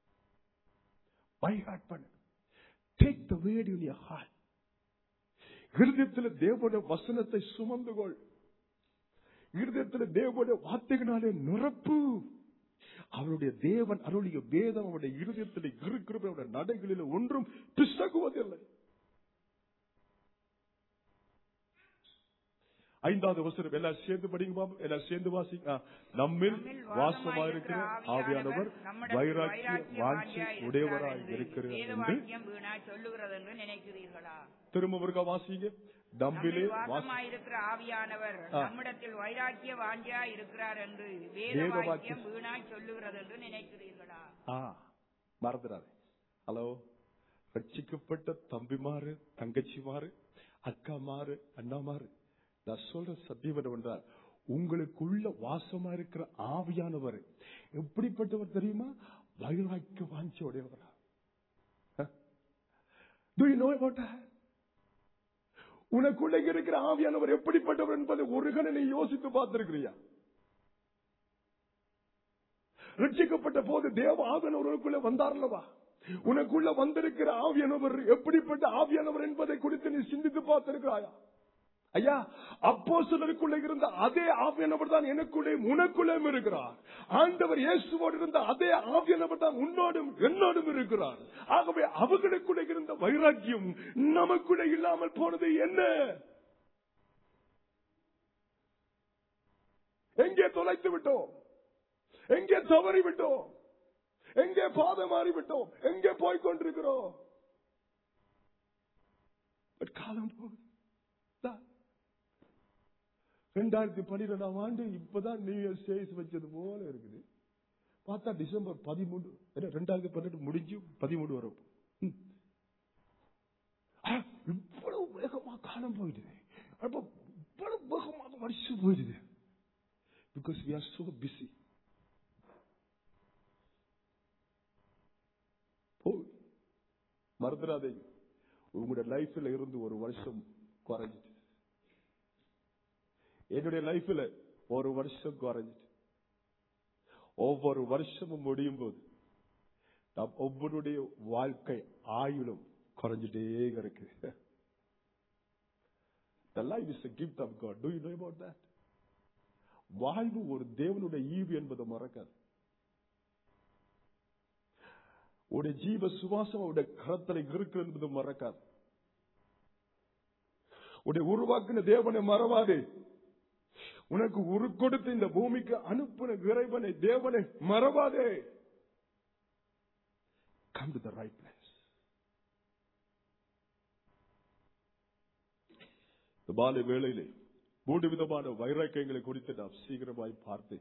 பைஹாட் பண்ணு take the word in your heart இருதயத்தில் தேவனுடைய வசனத்தை சுமந்து கொள் இருதயத்தில் தேவனுடைய வார்த்தைகளாலே நிரப்பு அவருடைய தேவன் அருளிய வேதம் அவருடைய இருதயத்தில் இருக்கிற அவருடைய நடைகளில் ஒன்றும் பிசகுவதில்லை ஐந்தாவது வசனம் எல்லாம் சேர்ந்து படிங்க பாப்போம் எல்லாம் சேர்ந்து வாசிங்க ஆ, நம்மில் நம்மில் வாசமாயிருக்கிற ஆவியானவர் நம்மிடத்தில் வைராக்கிய வைராக்கிய வாஞ்சி வாஞ்சியாய் உடையவராய் இருக்கிறார் இருக்கிறார் என்று என்று வேதவாக்கியம் வீணாய் சொல்லுகிறது என்று நினைக்கிறீர்களா திரும்ப ஒருக்கா வாசிங்க நம்மிலே நம்மில் வாச வாசமாயிருக்கிற ஆவியானவர் ஆ. நம்மிடத்தில் வைராக்கிய வாஞ்சியா இருக்கிறார் என்று வேதவாக்கியம் வேதவாக்கியம் வீணாய் சொல்லுகிறது என்று நினைக்கிறீர்களா ஆ மறந்துடாது ஹலோ ரட்சிக்கப்பட்ட தம்பிமாரு தங்கச்சிமாரு அக்காமாரு அண்ணாமாரு நான் சொல்ற சத்தியம் என்னவென்றால் உங்களுக்குள்ள வாசமா இருக்கிற ஆவியானவர் எப்படிப்பட்டவர் தெரியுமா வைராக்கிய வாஞ்சி உடையவரா Do you know about that? உனக்குள்ள இருக்கிற ஆவியானவர் எப்படிப்பட்டவர் என்பதை ஒரு கணம் நீ யோசித்து பார்த்திருக்கிறியா ரட்சிக்கப்பட்ட போது தேவ ஆவியானவர் உனக்குள்ள வந்தார்லவா உனக்குள்ள வந்திருக்கிற ஆவியானவர் எப்படிப்பட்ட ஆவியானவர் என்பதை குறித்து நீ சிந்தித்து பார்த்திருக்கிறாயா ஐயா அப்போ சிலருக்குள்ள இருந்த அதே ஆவியானவர் தான் எனக்குள்ளே உனக்குள்ளே இருக்கிறார் ஆண்டவர் இயேசுவோடு இருந்த அதே ஆவியானவர் தான் உன்னோடும் என்னோடும் இருக்கிறார் ஆகவே அவர்களுக்குள்ள இருந்த வைராக்கியம் நமக்குள்ள இல்லாமல் போனது என்ன எங்கே தொலைத்து விட்டோம் எங்கே தவறி விட்டோம் எங்கே பாதை மாறி விட்டோம் எங்கே போய் கொண்டிருக்கிறோம் But காலம் போகுது தா. ரெண்டாயிரத்தி பன்னிரெண்டாம் ஆண்டு இப்பதான் நியூ இயர் சேஸ் வச்சது போல இருக்குது பார்த்தா டிசம்பர் பதிமூணு என்ன, ரெண்டாயிரத்தி பன்னெண்டு முடிஞ்சு பதிமூணு வரும் ம். ஆ, இவ்வளவு வேகமா காலம் போயிடுது அப்ப இவ்வளவு வேகமாக வருஷம் போயிடுது because we are so busy போய் மறந்துடாதீங்க உங்களுடைய லைஃப்ல இருந்து ஒரு வருஷம் குறைஞ்சிட்டு என்னுடைய லைஃப்ல ஒரு வருஷம் குறைஞ்சிட்டு ஒவ்வொரு வருஷமும் முடியும் போது நம் ஒவ்வொருடைய வாழ்க்கை ஆயுளும் குறைஞ்சிட்டே இருக்கு The life is a gift of God. Do you know about that? வாழ்வு ஒரு தேவனுடைய ஈவு என்பதை மறக்காது உடைய ஜீவ சுவாசம் அவருடைய கரத்தில் இருக்கிறது என்பது மறக்காது உடைய உருவாக்கின தேவனை மறவாதே உனக்கு உரு கொடுத்து இந்த பூமிக்கு அனுப்பின இறைவனை தேவனை மறவாதே come to the right place இந்த மாலை வேளையிலே மூன்று விதமான வைராக்கியங்களை குறித்து நாம் சீக்கிரமாய் பார்த்து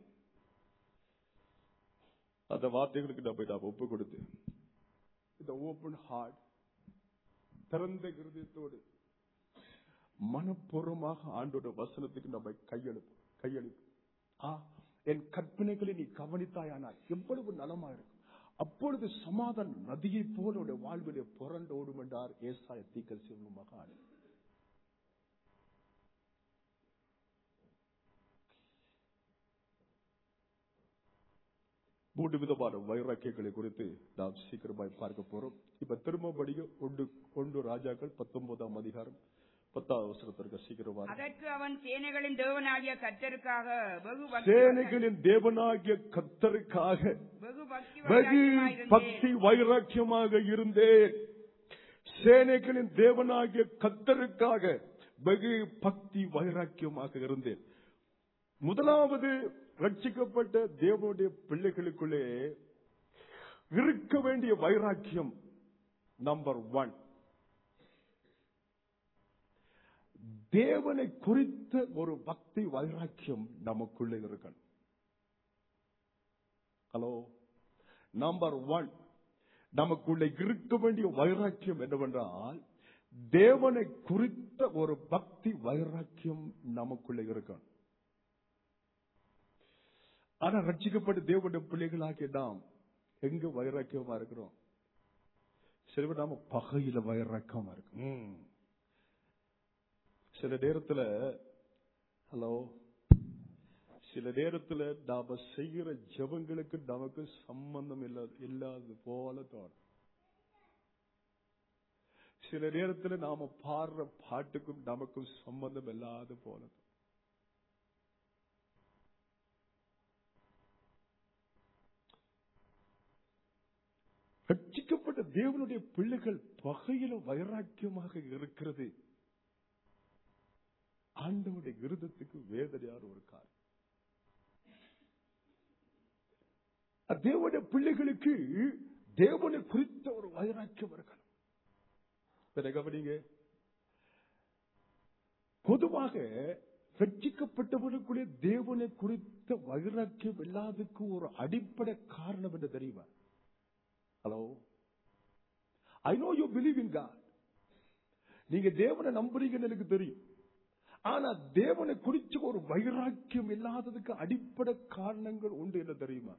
அந்த வார்த்தைகளுக்கு நம்மை நாம் ஒப்பு கொடுத்து இந்த ஓப்பன் ஹார்ட் திறந்த இருதயத்தோடு மனப்பூர்வமாக ஆண்டோட வசனத்துக்கு நம்ம கையெழுப்பு கையெழுப்பு ஆ என் கற்பனைகளை நீ கவனித்தாயானால் எவ்வளவு நலமா இருக்கும் அப்பொழுது சமாதான நதியை போல உடைய வாழ்விலே புரண்டு ஓடும் என்றார் ஏசாய தீக்கல் சிவங்க மகான் மூன்று விதமான வைராக்கியங்களை குறித்து நாம் சீக்கிரமாய் பார்க்க போறோம் இப்ப திரும்ப படிக்க ஒன்று ஒன்று ராஜாக்கள் பத்தொன்பதாம் அதிகாரம் பத்தாவது அவசரத்திற்கு சீக்கிரமா அதற்கு அவன் சேனைகளின் தேவனாகிய கர்த்தருக்காக வெகு பக்தி சேனைகளின் தேவனாகிய கத்தருக்காக வெகு பக்தி வெகு வைராக்கியமாயிருந்தேன். பக்தி வைராக்கியமாக இருந்தேன் சேனைகளின் தேவனாகிய கத்தருக்காக வெகு பக்தி வைராக்கியமாக இருந்தேன் முதலாவது ரட்சிக்கப்பட்ட தேவனுடைய பிள்ளைகளுக்குள்ளே இருக்க வேண்டிய வைராக்கியம் நம்பர் ஒன் தேவனை குறித்த ஒரு பக்தி வைராக்கியம் நமக்குள்ளே இருக்கணும் ஹலோ நம்பர் ஒன் நமக்குள்ள இருக்க வேண்டிய வைராக்கியம் என்னவென்றால் தேவனை குறித்த ஒரு பக்தி வைராக்கியம் நமக்குள்ள இருக்கணும் ஆனா ரட்சிக்கப்பட்ட தேவனுடைய பிள்ளைகளாகிய நாம் எங்க வைராக்கியமா இருக்கிறோம் சில பேர் நாம பகையில வைராக்கியமா இருக்கும் ம். சில நேரத்துல ஹலோ சில நேரத்துல நாம செய்கிற ஜெபங்களுக்கு நமக்கு சம்பந்தம் இல்லாத இல்லாதது போல தோணும் சில நேரத்துல நாம பாடுற பாட்டுக்கும் நமக்கும் சம்பந்தம் இல்லாத போல தோணும். ரட்சிக்கப்பட்ட தேவனுடைய பிள்ளைகள் பகையில வைராக்கியமாக இருக்கிறது ஆண்டவருடைய இருதத்துக்கு வேதனையான ஒரு காரியம் தேவனுடைய பிள்ளைகளுக்கு தேவனை குறித்த ஒரு வைராக்கியம் இருக்கணும் பிறகு கவனிங்க பொதுவாக ரட்சிக்கப்பட்டவர்களுக்குள்ளே தேவனை குறித்த வைராக்கியம் இல்லாததுக்கு ஒரு அடிப்படை காரணம் என்ன தெரியுமா hello I know you believe in God நீங்க தேவனை நம்புறீங்கன்னு எனக்கு தெரியும் ஆனா தேவனை குறிச்சு ஒரு வைராக்கியம் இல்லாததுக்கு அடிப்படை காரணங்கள் உண்டு என்ன தெரியுமா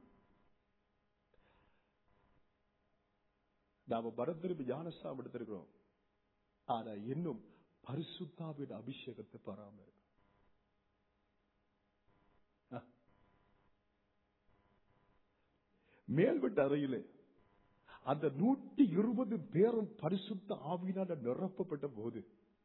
நாம பரத்திருப்பி ஞானஸ்தாம் எடுத்திருக்கிறோம் ஆனா இன்னும் பரிசுத்தாவின் அபிஷேகத்தை பெறாம இருக்கு மேல்விட்ட அறையிலே அந்த நூற்றி இருபது பேரும் பரிசுத்த ஆவியினால நிரப்பப்பட்ட போது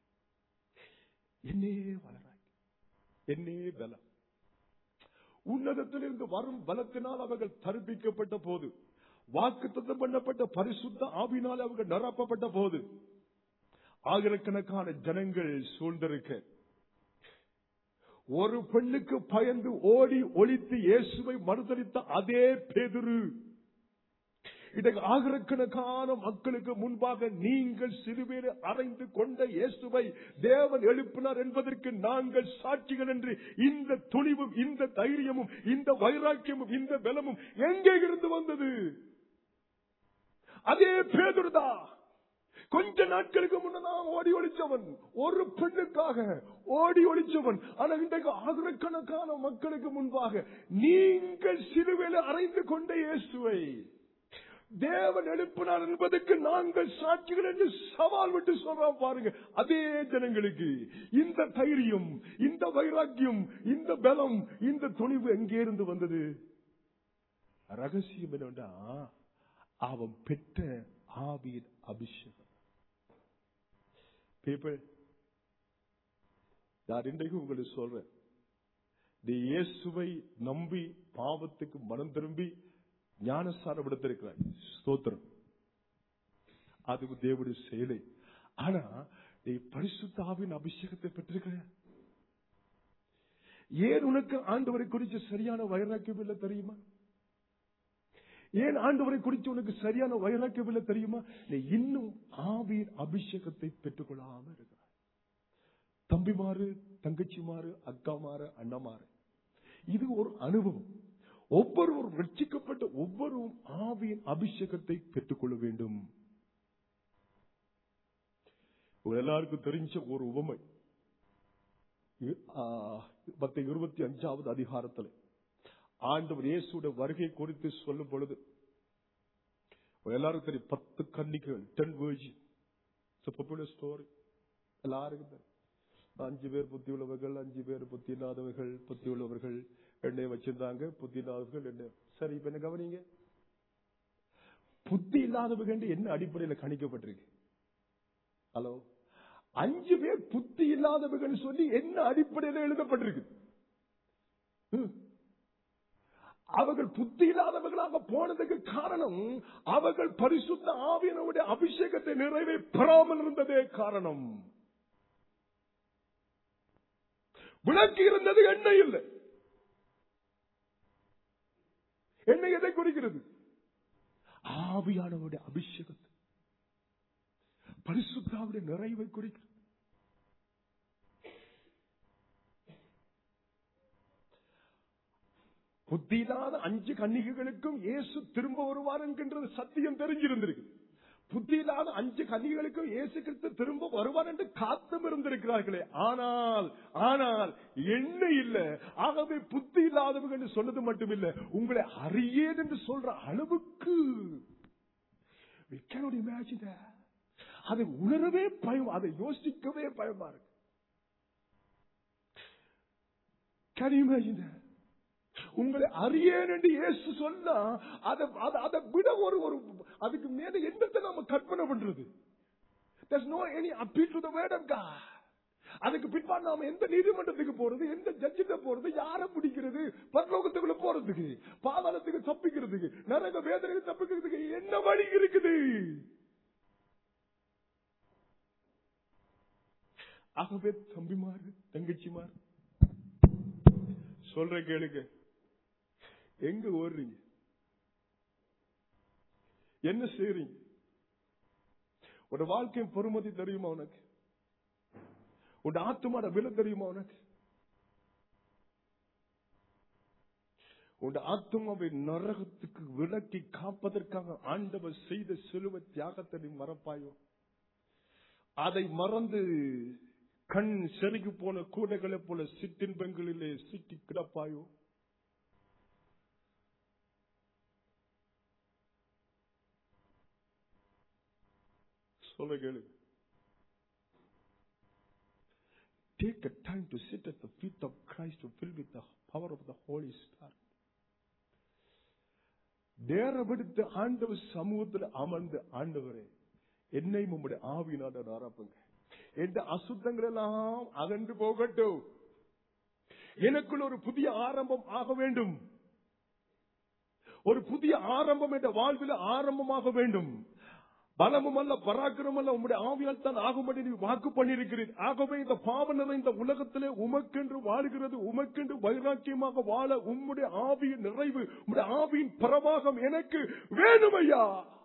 என்னே வளராய் என்னே பலம் உன்னதத்திலிருந்து வரும் பலத்தினால் அவர்கள் தருப்பிக்கப்பட்ட போது வாக்கு பண்ணப்பட்ட பரிசுத்த ஆவினால் அவர்கள் நிரப்பப்பட்ட போது ஆயிரக்கணக்கான ஜனங்கள் சூழ்ந்திருக்க ஒரு பெண்ணுக்கு பயந்து ஓடி ஒழித்து இயேசுவை மறுதளித்த அதே பேதுரு இன்றைக்கு ஆயிரக்கணக்கான மக்களுக்கு முன்பாக நீங்கள் சிறுவேறு அறைந்து கொண்ட இயேசுவை தேவன் எழுப்பினார் என்பதற்கு நாங்கள் சாட்சிகள் என்று இந்த துணிவும் இந்த தைரியமும் இந்த வைராக்கியமும் இந்த பலமும் எங்கே இருந்து வந்தது அதே பேதுருதா கொஞ்ச நாட்களுக்கு முன்னதான் ஓடி ஒழிச்சவன் ஒரு பெண்ணுக்காக ஓடி ஒழிச்சவன் ஆனா இன்றைக்கு ஆயிரக்கணக்கான மக்களுக்கு முன்பாக நீங்கள் சிலுவையில் அறைந்து கொண்ட இயேசுவை தேவன் எழுப்பினார் என்பதற்கு நாங்கள் சாட்சிகள் என்று சவால் விட்டு சொல்றோம் பாருங்க அதே ஜனங்களுக்கு இந்த தைரியம் இந்த வைராக்கியம் இந்த பலம் இந்த துணிவு எங்கே இருந்து வந்தது ரகசியம் என்னன்னா அவன் பெற்ற ஆவியின் அபிஷேகம் பீப்பிள் நான் இன்றைக்கு உங்களுக்கு சொல்றேன் நீ இயேசுவை நம்பி பாவத்துக்கு மனம் திரும்பி ஞானஸ்தானம் எடுத்திருக்கிறாய் ஸ்தோத்திரம் அது தேவனுடைய செயலை ஆனா நீ பரிசுத்தாவின் அபிஷேகத்தை பெற்றிருக்கிற ஏன் உனக்கு ஆண்டவரை குறித்து சரியான வைராக்கியம் இல்லை தெரியுமா ஏன் ஆண்டவரை குறித்து உனக்கு சரியான வைராக்கியம் இல்லை தெரியுமா நீ இன்னும் ஆவியின் அபிஷேகத்தை பெற்றுக்கொள்ளாம இருக்கிறாய் தம்பிமாறு தங்கச்சிமாறு அக்காமாறு அண்ணமாறு இது ஒரு அனுபவம் ஒவ்வொருவரும் ரட்சிக்கப்பட்ட ஒவ்வொருவரும் ஆவியின் அபிஷேகத்தை பெற்றுக்கொள்ள வேண்டும் உங்க எல்லாருக்கும் தெரிஞ்ச ஒரு உவமை பத்து இருபத்தி அஞ்சாவது அதிகாரத்தில் ஆண்டவர் இயேசுடைய வருகை குறித்து சொல்லும் பொழுது எல்லாருக்கும் தெரியும் பத்து கன்னிகள் டென் வேர்ஜி ஸ்டோரி எல்லாருக்கும் தெரியும் அஞ்சு பேர் புத்தி உள்ளவர்கள் அஞ்சு பேர் புத்தி இல்லாதவர்கள் புத்தி உள்ளவர்கள் எண்ணெய் வச்சிருந்தாங்க புத்தி இல்லாதவர்கள் எண்ணெய் சரி இப்ப என்ன கவனிங்க புத்தி இல்லாதவர்கள் என்ன அடிப்படையில் கணிக்கப்பட்டிருக்கு ஹலோ அஞ்சு பேர் புத்தி இல்லாதவர்கள் சொல்லி என்ன அடிப்படையில் எழுதப்பட்டிருக்கு அவர்கள் புத்தி இல்லாதவர்களாக போனதுக்கு காரணம் அவர்கள் பரிசுத்த ஆவியனுடைய அபிஷேகத்தை நிறைவே பெறாமல் இருந்ததே காரணம் விளக்கு இருந்தது எண்ணெய் இல்லை எண்ணெய் எதை குறிக்கிறது ஆவியானவருடைய அபிஷேகத்தை பரிசுத்தாவுடைய நிறைவை குறிக்கிறது புத்தியில்லாத அஞ்சு கன்னிகைகளுக்கும் இயேசு திரும்ப வருவார் என்கின்றது சத்தியம் தெரிஞ்சிருந்திருக்கு புத்தி இல்லாத அஞ்சு கன்னிகளுக்கும் இயேசு கிறிஸ்து திரும்ப வருவார் என்று காத்தும் இருந்திருக்கிறார்களே ஆனால் ஆனால் என்ன இல்ல ஆகவே புத்தி இல்லாதவங்க என்று சொன்னது மட்டுமில்ல உங்களை அறியேன் என்று சொல்ற அளவுக்கு We cannot imagine that. அதை உணரவே பயம் அதை யோசிக்கவே பயமா இருக்கு Can you imagine that? உங்களை அறியேன் என்று இயேசு சொன்னா அதை அதை- அதை விட ஒரு ஒரு அதுக்கு மேல என்னத்தை நாம கற்பனை பண்றது There's no any appeal to the word of God. அதுக்கு பின்பாடு நாம எந்த நீதிமன்றத்துக்கு போறது எந்த ஜட்ஜிட்ட போறது யார பிடிக்கிறது பரலோகத்துக்குள்ள போறதுக்கு பாதாளத்துக்கு தப்பிக்கிறதுக்கு நரக வேதனைக்கு தப்பிக்கிறதுக்கு என்ன வழி இருக்குது ஆகவே தம்பிமாரு தங்கச்சிமார் சொல்ற கேளுங்க எங்க ஓடுறீங்க என்ன செய்றீங்க உன் வாழ்க்கையின் பொறுமதி தெரியுமா உனக்கு உன் ஆத்துமாட விலை தெரியுமா உனக்கு உன் ஆத்மாவை நரகத்துக்கு விலக்கி காப்பதற்காக ஆண்டவர் செய்த சிலுவை தியாகத்தை நீ மறப்பாயோ அதை மறந்து கண் செருகி போன கூடைகளைப் போல சிற்றின்பங்களிலே சிக்கி கிடப்பாயோ சொல்ல கேளு Take a time to sit at the feet of Christ to fill with the power of the Holy Spirit. நேரமெடுத்து ஆண்டவர் சமூகத்தில் அமர்ந்து ஆண்டவரே என்னை உம்முடைய ஆவினாட நிரப்புங்க எந்த அசுத்தங்கள் எல்லாம் அகன்று போகட்டும் எனக்குள் ஒரு புதிய ஆரம்பம் ஆக வேண்டும் ஒரு புதிய ஆரம்பம் என்ற வாழ்வில் ஆரம்பமாக வேண்டும் பலமும் அல்ல பராக்கிரமும் அல்ல உம்முடைய ஆவியால் தான் ஆகும்படி நீ வாக்கு பண்ணியிருக்கிறீர் ஆகவே இந்த பாவ நிறைந்த உலகத்திலே உமக்கென்று வாழுகிறது உமக்கென்று வைராக்கியமாக வாழ உம்முடைய ஆவியின் நிறைவு உம்முடைய ஆவியின் பிரவாகம் எனக்கு வேணுமையா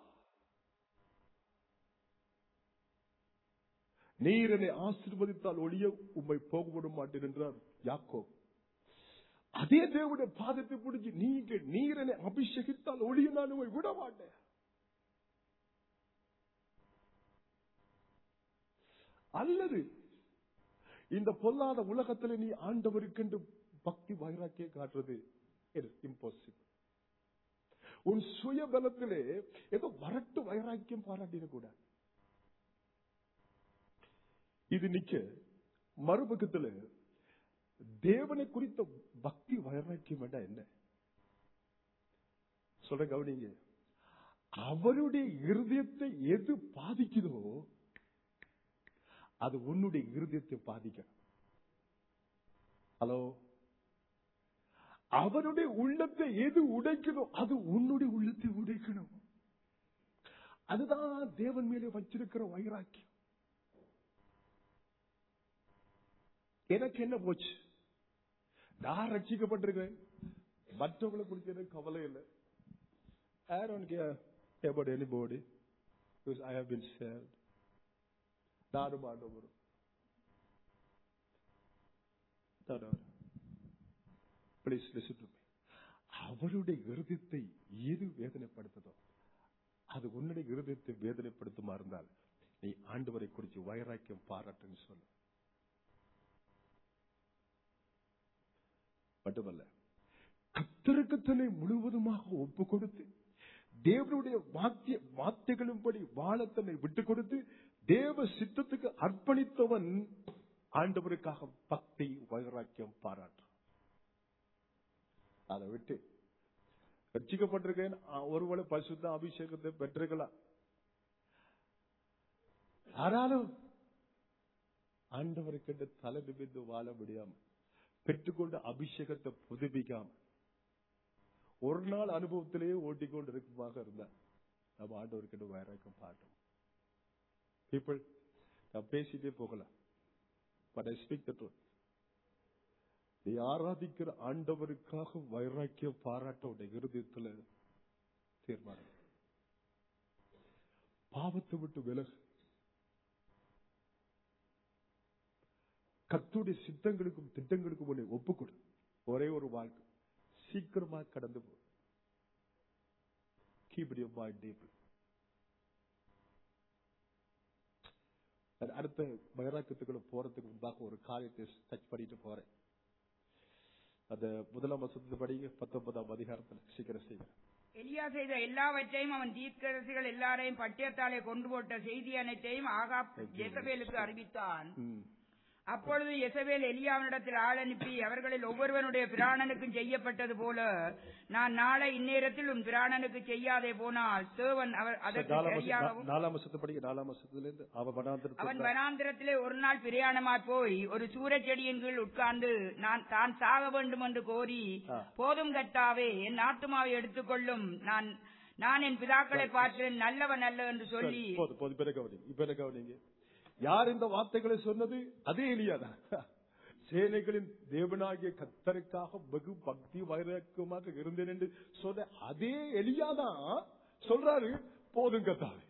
நீர் என்னை ஆசீர்வதித்தால் ஒளிய உம்மை போக விட மாட்டேன் என்றார் யாக்கோ அதே தேவனுடைய பாதத்தை பிடிச்சி நீங்க நீர் என்னை அபிஷேகித்தால் ஒளிய நான் உம்மை விட மாட்டேன் அல்லது இந்த பொல்லாத உலகத்தில் நீ ஆண்டவருக்கென்று பக்தி வைராக்கிய காட்டுறது இம்பாசிபிள் உன் சுய பலத்திலே ஏதோ வரட்டு வைராக்கியம் பாராட்டிடக்கூடாது இது நிக்க மறுபக்கத்துல தேவனை குறித்த பக்தி வைராக்கியம் வேண்டாம் என்ன சொல்ற கவனிங்க அவருடைய இருதயத்தை எது பாதிக்குதோ அது உன்னுடைய இருதயத்தை பாதிக்கணும் ஹலோ அவனுடைய உள்ளத்தை எது உடைக்கணும் அது உன்னுடைய உள்ளத்தை உடைக்கணும் அதுதான் தேவன் மேலே வச்சிருக்கிற வைராக்கியம் எனக்கு என்ன போச்சு நான் ரட்சிக்கப்பட்டிருக்கேன் மற்றவங்களை குறித்து எனக்கு கவலை இல்லை I don't care about anybody because I have been saved. நானும் ஆண்டவரும் பிளீஸ் லிசன் டு மீ அவருடைய இருதயத்தை எது வேதனைப்படுத்ததோ அது உன்னுடைய இருதயத்தை வேதனைப்படுத்துமா இருந்தால் நீ ஆண்டவரை குறித்து வைராக்கியம் பாராட்டுன்னு சொல்லு மட்டுமல்ல கத்தருக்கு தன்னை முழுவதுமாக ஒப்பு கொடுத்து தேவனுடைய வாத்திய வார்த்தைகளின்படி வாழ தன்னை விட்டு கொடுத்து தேவ சித்தத்துக்கு அர்ப்பணித்தவன் ஆண்டவருக்காக பக்தி வைராக்கியம் பாராட்டு அதை விட்டு ரட்சிக்கப்பட்டிருக்கேன் ஆ, ஒருவேளை பரிசுத்த அபிஷேகத்தை பெற்றிருக்கலாம் ஆனாலும் ஆண்டவருக்கு தலை நிமிந்து வாழ முடியாம பெற்றுக்கொண்ட அபிஷேகத்தை புதுப்பிக்காம ஒரு நாள் அனுபவத்திலேயே ஓட்டிக்கொண்டு இருக்குமாக இருந்தா நம்ம ஆண்டவருக்கு வைராக்கியம் பாட்டும் பீப்புள் நான் பேசிட்டே போகலாம் but I speak the truth நீ ஆராதிக்கிற ஆண்டவருக்காக வைராக்கியம் பாராட்ட உடைய இருதயத்துல தீர்மானம் பாவத்தை விட்டு விலகு கத்துடைய சித்தங்களுக்கும் திட்டங்களுக்கும் உன்னை ஒப்புக்கொடு ஒரே ஒரு வாழ்க்கை சீக்கிரமா கடந்து போ கீப் யூர் மைண்ட் டீப் அடுத்த வைராக்கியத்துக்குள்ள போறதுக்கு முன்பாக ஒரு காரியத்தை டச் பண்ணிட்டு போறேன் அந்த முதலாம் வசத்து படி பத்தொன்பதாம் அதிகாரத்தில் சீக்கிரம் செய்கிறேன் எலியா செய்த எல்லாவற்றையும் அவன் தீர்க்கரசிகள் எல்லாரையும் பட்டியத்தாலே கொண்டு போட்ட செய்தி அனைத்தையும் ஆகாப் ஜெசபேலுக்கு அறிவித்தான் ம். அப்பொழுது எசபேல் எலியாவினிடத்தில் ஆள் அனுப்பி அவர்களில் ஒவ்வொருவனுடைய பிராணனுக்கும் செய்யப்பட்டது போல நான் நாளை இந்நேரத்தில் உன் பிராணனுக்கு செய்யாதே போனால் தேவன் அவர் அதற்கு நாலாம் வசனம், சரியாகவும் நாலாம் வசத்தை படி நாலாம் வசத்துல இருந்து அவன் அவன் வனாந்திரத்தில் வனாந்திரத்திலே ஒரு நாள் பிரயாணமாய் போய் ஒரு சூரச் செடியின் கீழ் உட்கார்ந்து நான் தான் சாக வேண்டும் என்று கோரி ஆ. போதும் கர்த்தாவே என் ஆத்துமாவை எடுத்துக்கொள்ளும் நான் நான் என் பிதாக்களை பார்த்து நல்லவன் அல்ல என்று சொல்லி போதும் போதும் இப்ப என்ன கவனிங்க இப்ப என்ன கவனிங்க யார் இந்த வார்த்தைகளை சொன்னது அதே எலியாதான் சேனைகளின் தேவனாகிய கத்தருக்காக வெகு பக்தி வைரக்கமாக இருந்தேன் என்று சொன்ன அதே எலியாதான் சொல்றாரு போதும் கத்தாவே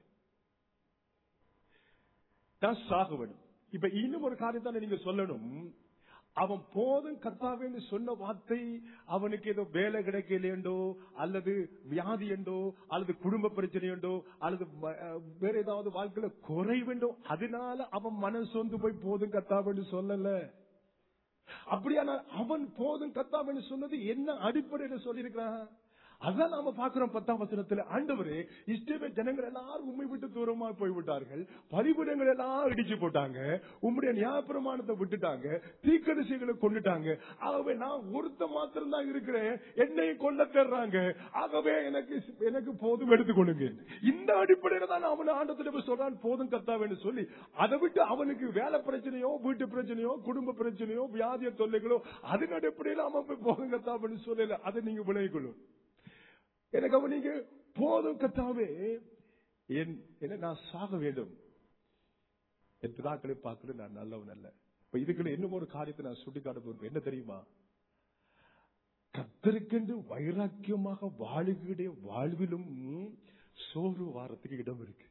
நான் சாக வேணும் இப்ப இன்னும் ஒரு காரியம் தானே நீங்க சொல்லணும் அவன் போதும் கத்தாவேன்னு சொன்ன வார்த்தை அவனுக்கு ஏதோ வேலை கிடைக்கலையோ அல்லது வியாதி என்றோ அல்லது குடும்ப பிரச்சனையுண்டோ அல்லது ம- அஹ் வேற ஏதாவது வாழ்க்கையில குறைவுண்டோ அதனால அவன் மனம் சொந்து போய் போதும் கத்தாவேன்னு சொல்லல அப்படியானால் அவன் போதும் கத்தாவேன்னு சொன்னது என்ன அடிப்படையில சொல்லியிருக்கிறான் அதான் நாம பாக்குறோம் பத்தாம் வசனத்துல ஆண்டவரே இஷ்டமே ஜனங்கள் எல்லாரும் உண்மை விட்டு தூரமா போய்விட்டார்கள் பலிபீடங்கள் எல்லாம் இடிச்சு போட்டாங்க உம்முடைய நியாயப்பிரமாணத்தை விட்டுட்டாங்க தீக்கடிசைகளை கொண்டுட்டாங்க ஆகவே நான் ஒருத்த மாத்திரம் தான் இருக்கிறேன் என்னையும் கொல்ல தேடுறாங்க ஆகவே எனக்கு எனக்கு போதும் எடுத்துக்கொள்ளுங்க இந்த அடிப்படையில தான் அவன் ஆண்டத்துல போய் சொல்றான் போதும் கத்தாவேன்னு சொல்லி அதை விட்டு அவனுக்கு வேலை பிரச்சனையோ வீட்டு பிரச்சனையோ குடும்ப பிரச்சனையோ வியாதிய தொல்லைகளோ அதன் அடிப்படையில அவன் போய் போதும் கத்தாவேன்னு சொல்லல அதை நீங்க விளைவிக்கணும் எனக்கு அவன் நீங்க போதும் கத்தாவே என் என்ன நான் சாக வேண்டும் என் பிதாக்களை பார்க்கறது நான் நல்லவன் அல்ல இப்ப இதுக்குள்ள இன்னும் ஒரு காரியத்தை நான் சுட்டிக்காட்ட போறேன் என்ன தெரியுமா கத்தருக்கென்று வைராக்கியமாக வாழுகிற வாழ்விலும் சோறு வாரத்துக்கு இடம் இருக்கு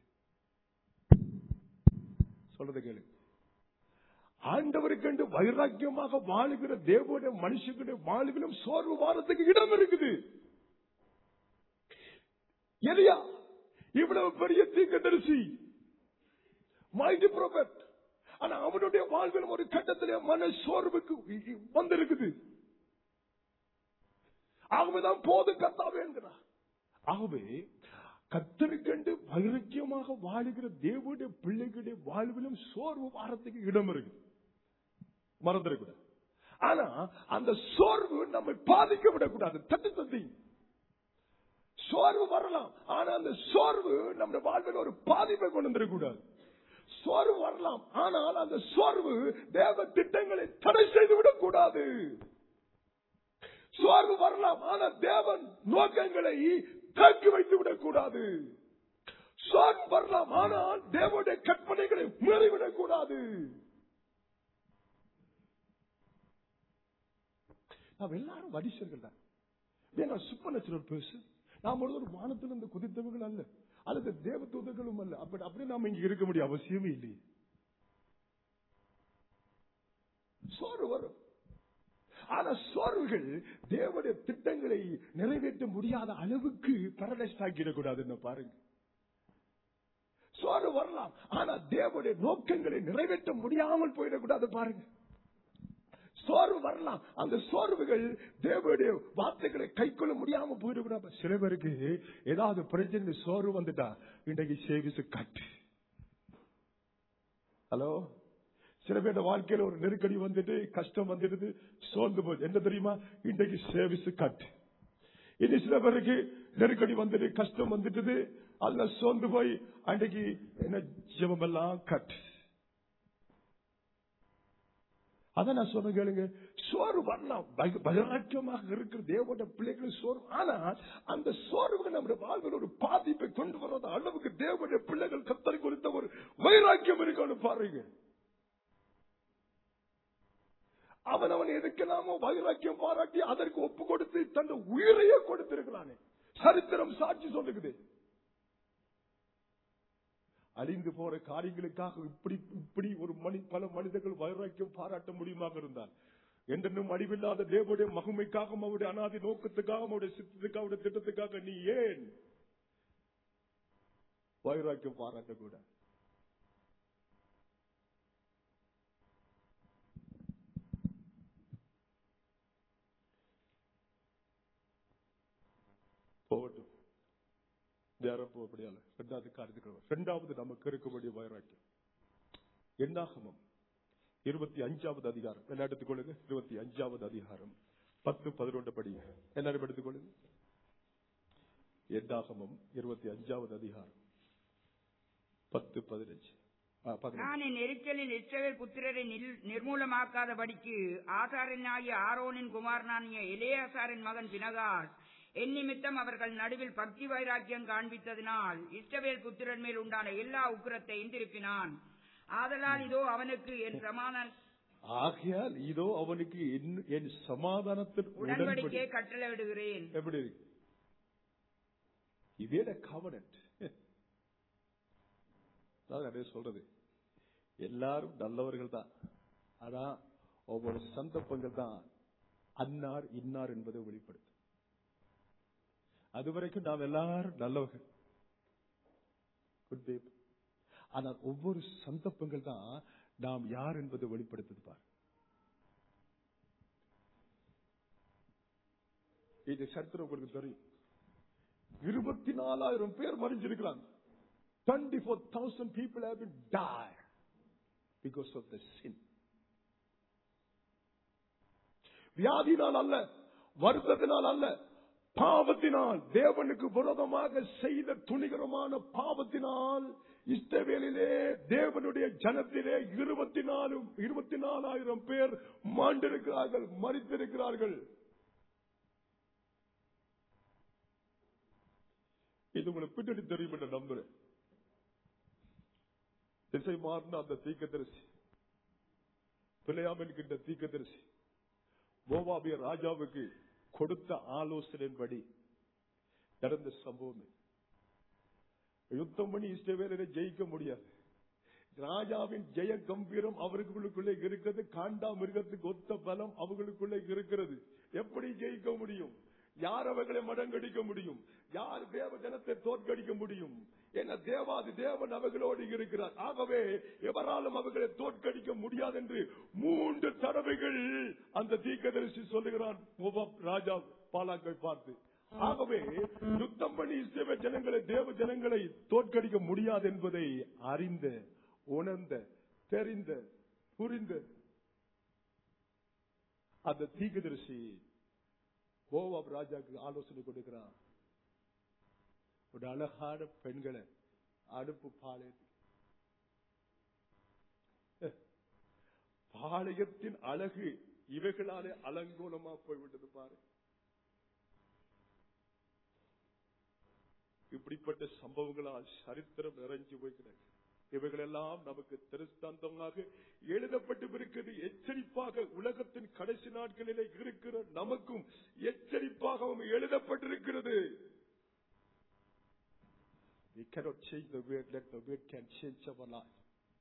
சொல்றத கேளு ஆண்டவருக்கென்று வைராக்கியமாக வாழுகிற தேவனுடைய மனுஷனுடைய வாழ்விலும் சோர்வு வாரத்துக்கு இடம் இருக்குது எலியா இவ்வளவு பெரிய தீர்க்கதரிசி மைட்டி ப்ரோபெட் ஆனா அவனுடைய வாழ்வில் ஒரு கட்டத்திலே மன சோர்வுக்கு வந்திருக்குது ஆகவேதான் போதும் கத்தாவே என்கிறார் ஆகவே கத்தருக்கண்டு வைரக்கியமாக வாழுகிற தேவனுடைய பிள்ளைகளுடைய வாழ்விலும் சோர்வு வாரத்துக்கு இடம் இருக்கு மறந்துடக்கூடாது ஆனா அந்த சோர்வு நம்மை பாதிக்க விடக்கூடாது தட்டு தந்தி சோர்வு வரலாம் ஆனா அந்த சோர்வு நம்முடைய வாழ்வில் ஒரு பாதிப்பை கொண்டு வந்துடக்கூடாது சோர்வு வரலாம் ஆனால் அந்த சோர்வு தேவ திட்டங்களை தடை செய்து விடக்கூடாது சோர்வு வரலாம் ஆனால் தேவன் நோக்கங்களை தாக்கி வைத்து விடக்கூடாது சோர்வு வரலாம் ஆனால் தேவனுடைய கற்பனைகளை மீறிவிடக் கூடாது நாம் எல்லாரும் வடிசர்கள் தான் சுப்ப நேச்சுரல் பேசு நாம் ஒரு வானத்திலிருந்து குதித்தவர்கள் அல்ல அல்லது தேவ தூதர்களும் அல்ல அப்படி அப்படி நாம இங்க இருக்க முடிய அவசியமே இல்லையே சோறு வரும் ஆனா சோர்வுகள் தேவனுடைய திட்டங்களை நிறைவேற்ற முடியாத அளவுக்கு பரடைஸ்ட் ஆக்கிடக்கூடாதுன்னு பாருங்க சோர்வு வரலாம் ஆனா தேவனுடைய நோக்கங்களை நிறைவேற்ற முடியாமல் போயிடக்கூடாது பாருங்க சோர்வு வரலாம் அந்த சோர்வுகள் தேவனுடைய வார்த்தைகளை கை கொள்ள முடியாம போயிடக்கூடாது சில பேருக்கு ஏதாவது பிரச்சனை சோர்வு வந்துட்டா இன்றைக்கு சேவிசு கட்டு ஹலோ சில பேர் வாழ்க்கையில ஒரு நெருக்கடி வந்துட்டு கஷ்டம் வந்துடுது சோர்ந்து போகுது என்ன தெரியுமா இன்றைக்கு சேவிசு கட்டு இனி சில பேருக்கு நெருக்கடி வந்துட்டு கஷ்டம் வந்துட்டுது அல்ல சோர்ந்து போய் அன்றைக்கு என்ன ஜெபமெல்லாம் கட்டு அதான் நான் சொன்ன கேளுங்க சோறு வரலாம் பகிராக்கியமாக இருக்கிற தேவோட பிள்ளைகள் சோறு ஆனா அந்த சோர்வுக்கு நம்முடைய வாழ்வில் ஒரு பாதிப்பை கொண்டு வராத அளவுக்கு தேவனுடைய பிள்ளைகள் கத்தரை குறித்த ஒரு வைராக்கியம் இருக்கணும் பாருங்க அவன் அவன் எதுக்கெல்லாமோ வைராக்கியம் பாராட்டி அதற்கு ஒப்பு கொடுத்து தன் உயிரையே கொடுத்திருக்கிறானே சரித்திரம் சாட்சி சொல்லுக்குது அழிந்து போற காரியங்களுக்காக இப்படி இப்படி ஒரு மனி பல மனிதர்கள் வைராக்கியம் பாராட்ட முடியுமாக இருந்தால் என்றென்னும் அடிவில்லாத தேவனுடைய மகிமைக்காக அவருடைய அனாதி நோக்கத்துக்காக அவருடைய சித்தத்துக்காக அவருடைய திட்டத்துக்காக நீ ஏன் வைராக்கியம் பாராட்டக்கூட போகட்டும் நேரம் போகப்படியால ரெண்டாவது காரியத்துக்கு ரெண்டாவது நமக்கு இருக்கக்கூடிய வைராக்கியம் என்னாகமம் இருபத்தி அஞ்சாவது அதிகாரம் என்ன எடுத்துக்கொள்ளுங்க இருபத்தி அஞ்சாவது அதிகாரம் பத்து பதினொன்று படி எல்லாரும் எடுத்துக்கொள்ளுங்க என்னாகமம் இருபத்தி அஞ்சாவது அதிகாரம் பத்து பதினஞ்சு நான் என் எரிச்சலில் இஸ்ரவேல் புத்திரரை நிர்மூலமாக்காதபடிக்கு ஆசாரனாகிய ஆரோனின் குமாரனாகிய இளையாசாரின் மகன் பினகாஸ் என் நிமித்தம் அவர்கள் நடுவில் பக்தி வைராக்கியம் காண்பித்ததினால் இஸ்ரவேல் புத்திரன் மேல் உண்டான எல்லா உக்கிரத்தையும் திருப்பினான் ஆதலால் இதோ அவனுக்கு என் சமாதான ஆகையால் இதோ அவனுக்கு என்- என் சமாதானத்தின் உடன்படி உடன்படிக்கையை கட்டளையிடுகிறேன் எப்படி இருக்கு இதே கவனட் நிறைய சொல்றது எல்லாரும் நல்லவர்கள் தான் ஆனா ஒவ்வொரு சந்தர்ப்பங்கள் தான் அன்னார் இன்னார் என்பதை வெளிப்படுத்தும் அதுவரைக்கும் நாம் எல்லாரும் நல்லவர்கள் Good people. ஆனால் ஒவ்வொரு சந்தர்ப்பங்கள் தான் நாம் யார் என்பதை வெளிப்படுத்துது பார் இது சரித்திரம் உங்களுக்கு தெரியும் இருபத்தி நாலாயிரம் பேர் மறிஞ்சிருக்கிறாங்க twenty four thousand people have been died because of the sin வியாதினால் அல்ல வருத்தத்தினால் அல்ல பாவத்தினால் தேவனுக்கு விரோதமாக செய்த துணிகரமான பாவத்தினால் இஷ்டவேலிலே தேவனுடைய ஜனத்திலே இருபத்தி நாலு இருபத்தி நாலாயிரம் பேர் மாண்டிருக்கிறார்கள் மறித்திருக்கிறார்கள் இது உங்களுக்கு பின்னாடி தெரியும் என்று நம்புறேன் திசை மாறின அந்த தீக்கதரிசி பிள்ளையாம் என்கின்ற தீக்கதரிசி மோவாபிய ராஜாவுக்கு கொடுத்த ஆலோசனையின்படி நடந்த சம்பவம் இது. யுத்தம் பண்ணி இஷ்டவேலரை ஜெயிக்க முடியாது ராஜாவின் ஜெய கம்பீரம் அவர்களுக்குள்ளே இருக்கிறது காண்டா மிருகத்துக்கு ஒத்த பலம் அவர்களுக்குள்ளே இருக்கிறது எப்படி ஜெயிக்க முடியும் யார் அவர்களை மடங்கடிக்க முடியும் யார் தேவ ஜனத்தை தோற்கடிக்க முடியும் என்ன தேவாதி தேவன் அவர்களோடு இருக்கிறார் ஆகவே எவராலும் அவர்களை தோற்கடிக்க முடியாது என்று மூன்று தடவைகள் அந்த தீக்கதரிசி சொல்லுகிறான் மோவாப் ராஜா பாலாக்கை பார்த்து ஆகவே யுத்தம் பண்ணி இஸ்ரவேல் ஜனங்களை தேவ ஜனங்களை தோற்கடிக்க முடியாது என்பதை அறிந்த உணர்ந்த தெரிந்த புரிந்த அந்த தீக்கதரிசி மோவாப் ராஜாக்கு ஆலோசனை கொடுக்கிறான் ஒரு அழகான பெண்களை அனுப்பு பாளையத்துக்கு பாளையத்தின் அழகு இவைகளாலே அலங்கோலமா போய்விட்டது பாரு இப்படிப்பட்ட சம்பவங்களால் சரித்திரம் நிறைஞ்சு போய்கிறது இவைகளெல்லாம் நமக்கு திருஸ்தாந்தமாக எழுதப்பட்டு இருக்கிறது எச்சரிப்பாக உலகத்தின் கடைசி நாட்களிலே இருக்கிற நமக்கும் எச்சரிப்பாகவும் எழுதப்பட்டிருக்கிறது We cannot change the word, let the word can change our life.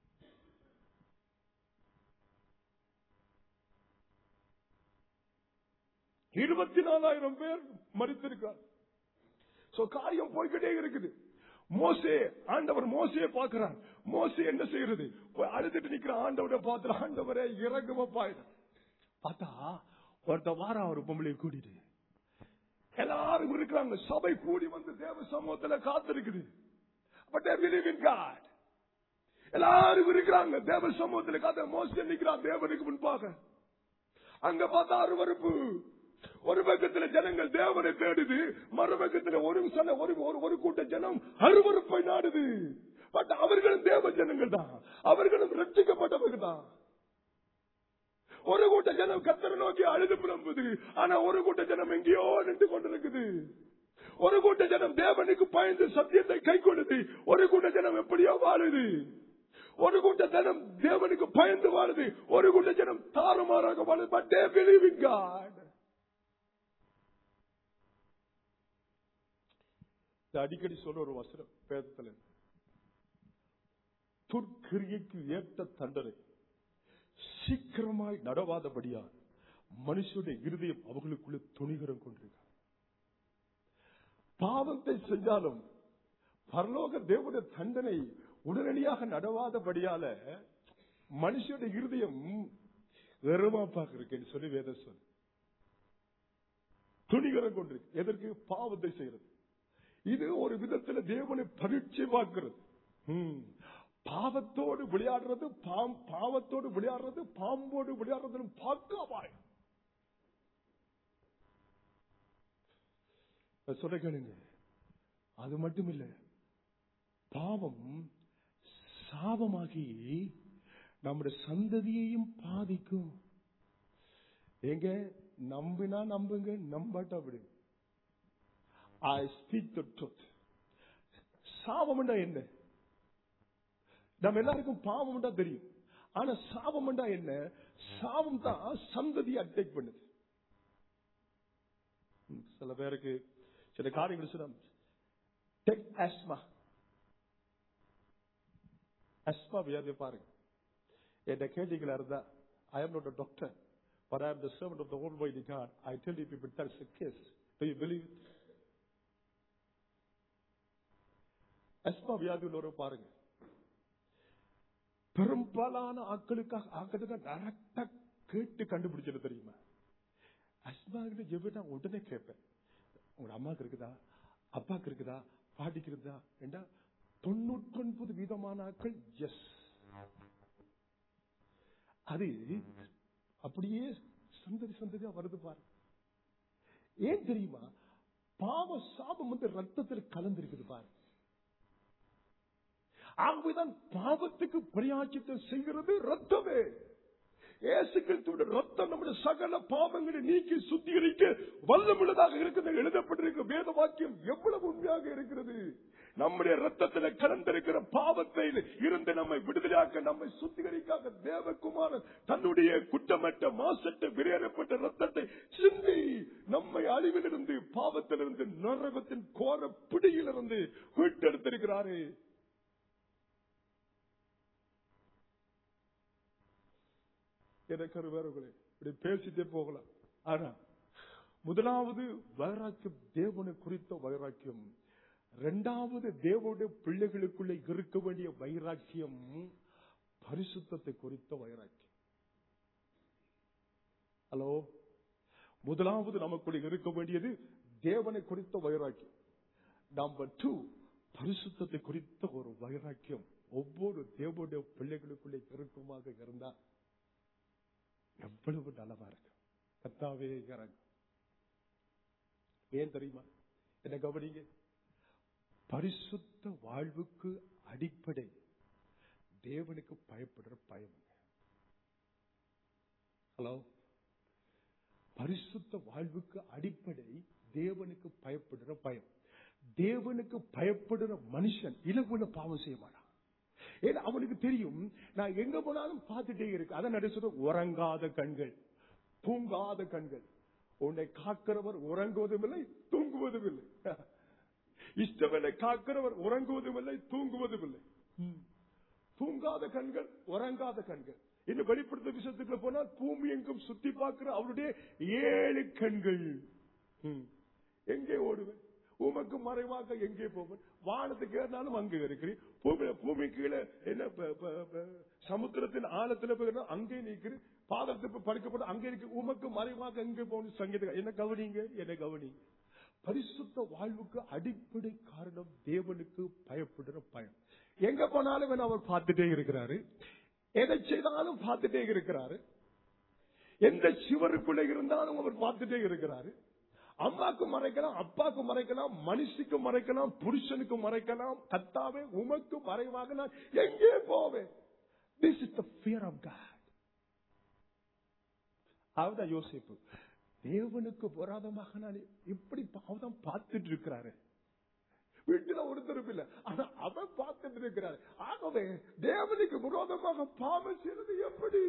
இருபத்தி நாலாயிரம் பேர் மறித்திருக்கிறார் சோ காரியம் போய்கிட்டே இருக்குது மோசே ஆண்டவர் மோசையை பார்க்கிறார் மோசே என்ன செய்யறது போய் அழுதுட்டு நிக்கிற ஆண்டவரை பார்த்து ஆண்டவரே இறங்கும பாயிடும் பார்த்தா ஒருத்த வாரம் அவர் பொம்பளையை கூட்டிட்டு எல்லாரும் இருக்கிறாங்க சபை கூடி வந்து தேவ சமூகத்துல காத்திருக்குது பட் பிலீவ் இன் காட் எல்லாரும் இருக்கிறாங்க தேவ சமூகத்துல காத்த மோசே நிக்கிறான் தேவனுக்கு முன்பாக அங்க பார்த்தா அருவருப்பு ஒரு பக்கத்துல ஜனங்கள் தேவனை தேடுது மறுபக்கத்துல ஒரு சன ஒரு ஒரு- ஒரு கூட்ட ஜனம் அருவருப்பை நாடுது பட் அவர்களும் தேவ ஜனங்கள் தான் அவர்களும் ரட்சிக்கப்பட்டவர்கள் தான் ஒரு கூட்ட ஜனம் கத்தரை நோக்கி அழுது புலம்புது ஆனா ஒரு கூட்ட ஜனம் எங்கேயோ நின்று கொண்டிருக்குது ஒரு கூட்ட ஜனம் தேவனுக்கு பயந்து சத்தியத்தை கை கொள்ளுது ஒரு கூட்ட ஜனம் எப்படியோ வாழுது ஒரு கூட்ட ஜனம் தேவனுக்கு பயந்து வாழுது ஒரு கூட்ட ஜனம் தாறுமாறாக வாழுது but they believe in God இது அடிக்கடி சொல்ற ஒரு வசனம் பேதத்துல துர்க்கிரியைக்கு ஏற்ற தண்டனை சீக்கிரமாய் நடவாதபடியா மனுஷனுடைய இருதயம் அவர்களுக்குள்ள துணிகரம் கொண்டிருக்க பாவத்தை செஞ்சாலும் பரலோக தேவனுடைய தண்டனை உடனடியாக நடவாதபடியால மனுஷனுடைய இருதயம் வெறுமாப்பாக இருக்கு சொல்லி வேத சொல் துணிகரம் கொண்டிருக்கு எதற்கு பாவத்தை செய்யறது இது ஒரு விதத்துல தேவனை பரீட்சை பார்க்கிறது ம். பாவத்தோடு விளையாடுறது பாம் பாவத்தோடு விளையாடுறது பாம்போடு விளையாடுறது பார்க்காவாய் சொல்ல கேளுங்க அது மட்டும் இல்ல பாவம் சாபமாகி நம்முடைய சந்ததியையும் பாதிக்கும் எங்க நம்பினா நம்புங்க நம்பாட்டா விடுங்க ஐ ஸ்பீக் த ட்ரூத் சாபம்னா என்ன நம்ம எல்லாருக்கும் பாவம் தான் தெரியும் ஆனா சாபம் என்ன சாபம் தான் சந்ததியை அட்டாக் பண்ணுது ம், சில பேருக்கு சில காரியங்கள் சொன்ன டெக் ஆஸ்மா அஸ்மா வியாதி பாருங்க என்ன கேட்டீங்களா இருந்தா ஐ am not a doctor but I am the servant of the Almighty God. I tell you people that's a case. Do you believe it? Asma வியாதி உள்ளவரை பாருங்க பெரும்பாலான ஆட்களுக்காக ஆட்களுக்கு டேரக்டா கேட்டு கண்டுபிடிச்சது தெரியுமா அஸ்மா கிட்ட எப்படி நான் உடனே கேட்பேன் உங்க அம்மாக்கு இருக்குதா அப்பாக்கு இருக்குதா பாட்டிக்கு இருக்குதா என்றா தொண்ணூற்றி ஒன்பது வீதமான ஆட்கள் எஸ் அது அப்படியே சந்ததி சந்ததியா வருது பாரு ஏன் தெரியுமா பாவ சாபம் வந்து ரத்தத்தில் கலந்திருக்குது பாரு ஆகவேதான் பாவத்துக்கு பிரயாச்சித்தை செய்கிறது ரத்தமே இயேசு கிறிஸ்துவோட ரத்தம் நம்முடைய சகல பாவங்களை நீக்கி சுத்திகரிக்க வல்லமுள்ளதாக இருக்கிறது எழுதப்பட்டிருக்க வேத வாக்கியம் எவ்வளவு உண்மையாக இருக்கிறது நம்முடைய ரத்தத்தில் கலந்திருக்கிற பாவத்தை இருந்து நம்மை விடுதலையாக்க நம்மை சுத்திகரிக்காக தேவகுமாரன் தன்னுடைய குற்றமற்ற மாசற்ற விரையப்பட்ட ரத்தத்தை சிந்தி நம்மை அழிவிலிருந்து பாவத்திலிருந்து நரகத்தின் கோர பிடியிலிருந்து மீட்டெடுத்திருக்கிறாரே எனக்கு ஒரு வேறுகளே இப்படி பேசிட்டே போகலாம் ஆனா முதலாவது வைராக்கியம் தேவனை குறித்த வைராக்கியம் இரண்டாவது தேவனுடைய பிள்ளைகளுக்குள்ளே இருக்க வேண்டிய வைராக்கியம் பரிசுத்தத்தை குறித்த வைராக்கியம் ஹலோ முதலாவது நமக்குள்ள இருக்க வேண்டியது தேவனை குறித்த வைராக்கியம் நம்பர் டூ பரிசுத்தத்தை குறித்த ஒரு வைராக்கியம் ஒவ்வொரு தேவனுடைய பிள்ளைகளுக்குள்ளே இருக்குமாக இருந்தா எவ்வளவு நலமா இருக்கு கத்தாவே இறங்கு ஏன் தெரியுமா என்ன கவனிங்க பரிசுத்த வாழ்வுக்கு அடிப்படை தேவனுக்கு பயப்படுற பயம் ஹலோ பரிசுத்த வாழ்வுக்கு அடிப்படை தேவனுக்கு பயப்படுற பயம் தேவனுக்கு பயப்படுற மனுஷன் இலகுல பாவம் செய்ய மாட்டான் ஏன்னா அவனுக்கு தெரியும் நான் எங்க போனாலும் பார்த்துட்டே இருக்கு அதை நடிச்சது உறங்காத கண்கள் தூங்காத கண்கள் உன்னை காக்கிறவர் உறங்குவதும் இல்லை தூங்குவதும் இல்லை இஷ்டமில்லை காக்கிறவர் உறங்குவதும் இல்லை தூங்குவதும் இல்லை தூங்காத கண்கள் உறங்காத கண்கள் இன்னும் வெளிப்படுத்த விஷயத்துக்குள்ள போனால் பூமி எங்கும் சுத்தி பார்க்கிற அவருடைய ஏழு கண்கள் ம். எங்கே ஓடுவேன் உமக்கு மறைவாக எங்கே போவேன் வானத்துக்கு ஏறினாலும் அங்கே இருக்கிறேன் பூமி பூமி கீழே என்ன ப- ப- ப- சமுத்திரத்தின் ஆழத்துல போய் அங்கே நிற்கிறேன் பாதத்துக்கு படுக்கப்பட்டு அங்கே இருக்கு உமக்கு மறைவாக எங்கே போகணும் சங்கீத என்ன கவனிங்க என்ன கவனிங்க பரிசுத்த வாழ்வுக்கு அடிப்படை காரணம் தேவனுக்கு பயப்படுற பயம் எங்க போனாலும் என்ன அவர் பார்த்துட்டே இருக்கிறாரு எதை செய்தாலும் பார்த்துட்டே இருக்கிறாரு எந்த சிவருக்குள்ள இருந்தாலும் அவர் பார்த்துட்டே இருக்கிறாரு அம்மாக்கு மறைக்கலாம் அப்பாக்கு மறைக்கலாம் மனுஷிக்கு மறைக்கலாம் புருஷனுக்கு மறைக்கலாம் கத்தாவே உமக்கு மறைவாக நான் எங்கே போவேன் this is the fear of God அவதான் யோசிப்பு தேவனுக்கு விரோதமாக நான் இப்படி அவதான் பார்த்துட்டு இருக்கிறாரு வீட்டுல ஒருத்தரும் இல்ல ஆனா அவன் பார்த்துட்டு இருக்கிறாரு ஆகவே தேவனுக்கு விரோதமாக பாவம் செய்வது எப்படி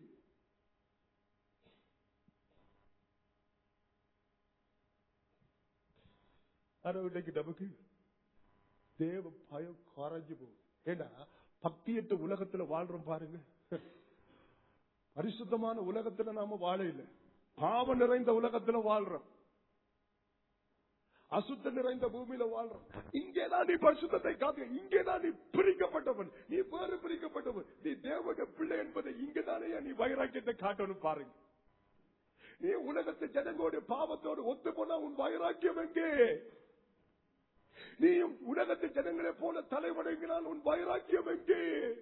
ஆனா இன்னைக்கு நமக்கு தேவ பயம் குறைஞ்சு போகும் ஏன்னா பக்தியற்ற உலகத்துல வாழ்றோம் பாருங்க பரிசுத்தமான உலகத்துல நாம வாழ இல்லை பாவம் நிறைந்த உலகத்துல வாழ்றோம் அசுத்த நிறைந்த பூமியில வாழ்றோம் இங்கேதான் நீ பரிசுத்தத்தை காத்து இங்கேதான் நீ பிரிக்கப்பட்டவன் நீ வேறு பிரிக்கப்பட்டவன் நீ தேவனுடைய பிள்ளை என்பதை இங்கதானே நீ வைராக்கியத்தை காட்டணும் பாருங்க நீ உலகத்து ஜனங்களோட பாவத்தோடு ஒத்து போனா உன் வைராக்கியம் எங்கே நீயும் உலகத்து ஜனங்களை போல தலைவணங்கினால் உன் வைராக்கியம் எங்கே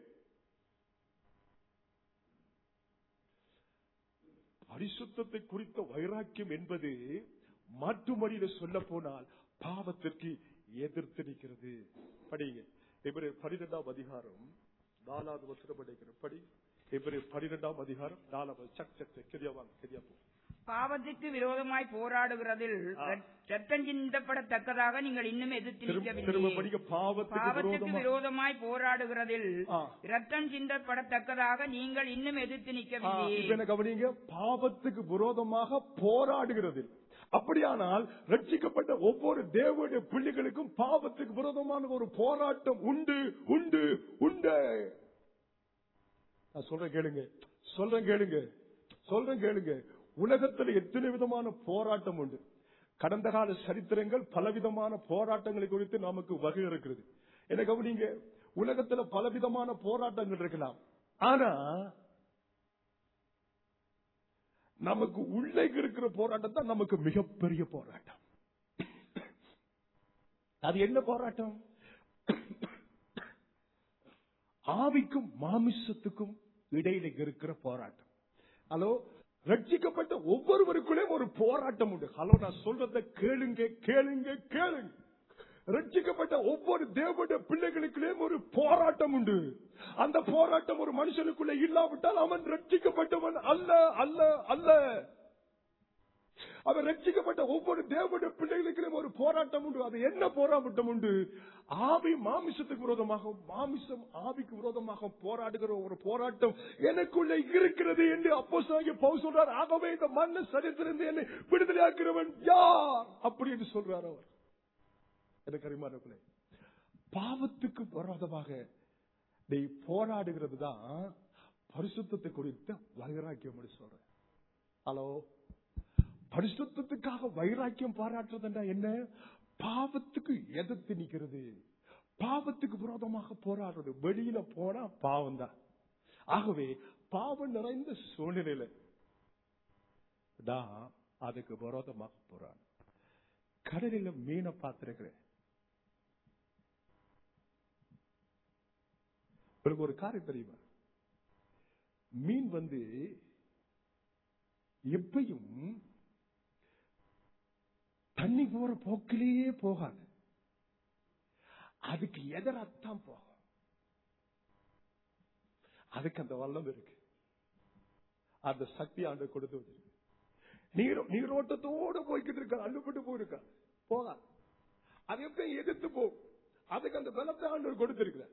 பரிசுத்தத்தை குறித்த வைராக்கியம் என்பது மாற்று மொழியில சொல்ல போனால் பாவத்திற்கு எதிர்த்து நிற்கிறது படிங்க இவரு பனிரெண்டாம் அதிகாரம் நாலாவது வசனம் படிக்கிற படி இவரு பனிரெண்டாம் அதிகாரம் நாலாவது சக் சக் சக் கிரியா வாங்க கிரியா போ பாவத்துக்கு விரோதமாய் போராடுகிறதில் ரத்தம் சிந்தப்படத்தக்கதாக நீங்கள் இன்னும் எதிர்த்து திரும்ப திரும்ப நிற்கவில்லை படிக்க பாவத்துக்கு பாவத்துக்கு விரோதமா விரோதமாய் போராடுகிறதில் ஆ. ரத்தம் சிந்தப்படத்தக்கதாக நீங்கள் இன்னும் எதிர்த்து ஆ, நிற்கவில்லை இப்ப என்ன கவனிங்க பாவத்துக்கு விரோதமாக போராடுகிறது அப்படியானால் ரட்சிக்கப்பட்ட ஒவ்வொரு தேவனுடைய பிள்ளைகளுக்கும் பாவத்துக்கு விரோதமான ஒரு போராட்டம் உண்டு உண்டு உண்டு நான் சொல்றேன் கேளுங்க சொல்றேன் கேளுங்க சொல்றேன் கேளுங்க உலகத்துல எத்தனை விதமான போராட்டம் உண்டு கடந்த கால சரித்திரங்கள் பலவிதமான போராட்டங்களை குறித்து நமக்கு வகை இருக்கிறது என்ன கவனிங்க உலகத்துல பலவிதமான போராட்டங்கள் இருக்கலாம் ஆனா நமக்கு உள்ளே இருக்கிற போராட்டம் தான் நமக்கு மிகப்பெரிய போராட்டம் அது என்ன போராட்டம் ஆவிக்கும் மாமிசத்துக்கும் இடையில இருக்கிற போராட்டம் ஹலோ ரட்சிக்கப்பட்ட ஒவ்வொருவருக்குள்ளேயும் ஒரு போராட்டம் உண்டு ஹலோ நான் சொல்றத கேளுங்க கேளுங்க கேளுங்க ரட்சிக்கப்பட்ட ஒவ்வொரு தேவனுடைய பிள்ளைகளுக்குள்ளேயும் ஒரு போராட்டம் உண்டு அந்த போராட்டம் ஒரு மனுஷனுக்குள்ள இல்லாவிட்டால் அவன் ரட்சிக்கப்பட்டவன் அல்ல அல்ல அல்ல அவன் ரட்சிக்கப்பட்ட ஒவ்வொரு தேவனுடைய பிள்ளைகளுக்கும் ஒரு போராட்டம் உண்டு அது என்ன போராட்டம் உண்டு ஆவி மாமிசத்துக்கு விரோதமாக மாமிசம் ஆவிக்கு விரோதமாக போராடுகிற ஒரு போராட்டம் எனக்குள்ள இருக்கிறது என்று அப்போ பவுல் சொல்றார் ஆகவே இந்த மண்ண சரித்திலிருந்து என்னை விடுதலையாக்கிறவன் யார் அப்படி என்று சொல்றார் அவர் எனக்கு அறிமாறர்களே பாவத்துக்கு விரோதமாக நீ போராடுகிறது தான் பரிசுத்தத்தை குறித்த வைராக்கியம் என்று சொல்றேன் ஹலோ பரிசுத்தத்துக்காக வைராக்கியம் பாராட்டுறதுன்னா என்ன பாவத்துக்கு எதிர்த்து நிக்கிறது பாவத்துக்கு விரோதமாக போராடுறது வெளியில போனா பாவம் தான் ஆகவே பாவம் நிறைந்த சூழ்நிலையில தான் அதுக்கு விரோதமாக போராடு கடலில மீனை பார்த்திருக்கிறேன் உங்களுக்கு ஒரு காரியம் தெரியுமா மீன் வந்து எப்பயும் தண்ணி போற போக்கிலேயே போகாது அதுக்கு எதிராத்தான் போகும் அதுக்கு அந்த வல்லம் இருக்கு அந்த சக்தி ஆண்டு கொடுத்து வச்சிருக்கு நீர் நீரோட்டத்தோடு போய்கிட்டு இருக்க அள்ளுப்பட்டு போயிருக்க போகாது அது எப்பயும் எதிர்த்து போகும் அதுக்கு அந்த பலத்தை ஆண்டு கொடுத்திருக்கிறார்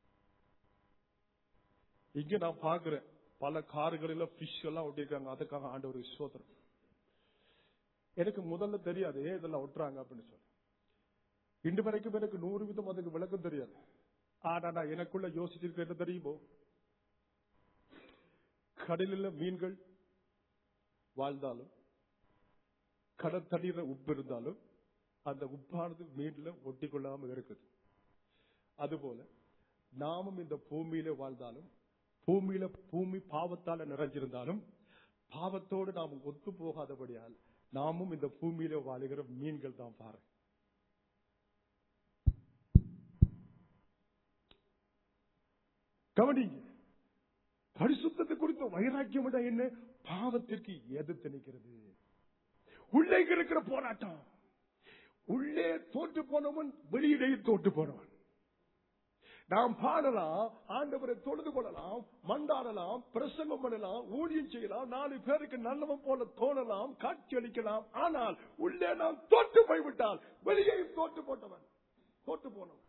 இங்க நான் பாக்குறேன் பல கார்களில் பிஷ் எல்லாம் ஒட்டிருக்காங்க அதுக்காக ஆண்டவர் சோதரம் எனக்கு முதல்ல தெரியாது ஏன் இதெல்லாம் ஒட்டுறாங்க அப்படின்னு சொல்லி இன்று வரைக்கும் எனக்கு நூறு விதம் அதுக்கு விளக்கம் தெரியாது ஆனா நான் எனக்குள்ள யோசிச்சிருக்க என்ன தெரியுமோ கடலில் மீன்கள் வாழ்ந்தாலும் கடற்தண்ணீர உப்பு இருந்தாலும் அந்த உப்பானது மீன்ல ஒட்டி கொள்ளாம இருக்குது அதுபோல நாமும் இந்த பூமியில வாழ்ந்தாலும் பூமியில பூமி பாவத்தால நிறைஞ்சிருந்தாலும் பாவத்தோடு நாம் ஒத்து போகாதபடியால் நாமும் இந்த பூமியில வாழுகிற மீன்கள் தான் பாரு கவனிங்க பரிசுத்தத்தை குறித்த வைராக்கியம் விட என்ன பாவத்திற்கு எதிர்த்து நிற்கிறது உள்ளே இருக்கிற போராட்டம் உள்ளே தோற்று போனவன் வெளியிலே தோற்று போனவன் நாம் பாடலாம் ஆண்டவரை தொழுது கொள்ளலாம் மண்டாடலாம் பிரசங்கம் பண்ணலாம் ஊழியம் செய்யலாம் நாலு பேருக்கு நல்லவன் போல தோணலாம் காட்சி அளிக்கலாம் ஆனால் உள்ளே நாம் தோற்று போய்விட்டால் வெளியே தோற்று போட்டவன் தோற்று போனவன்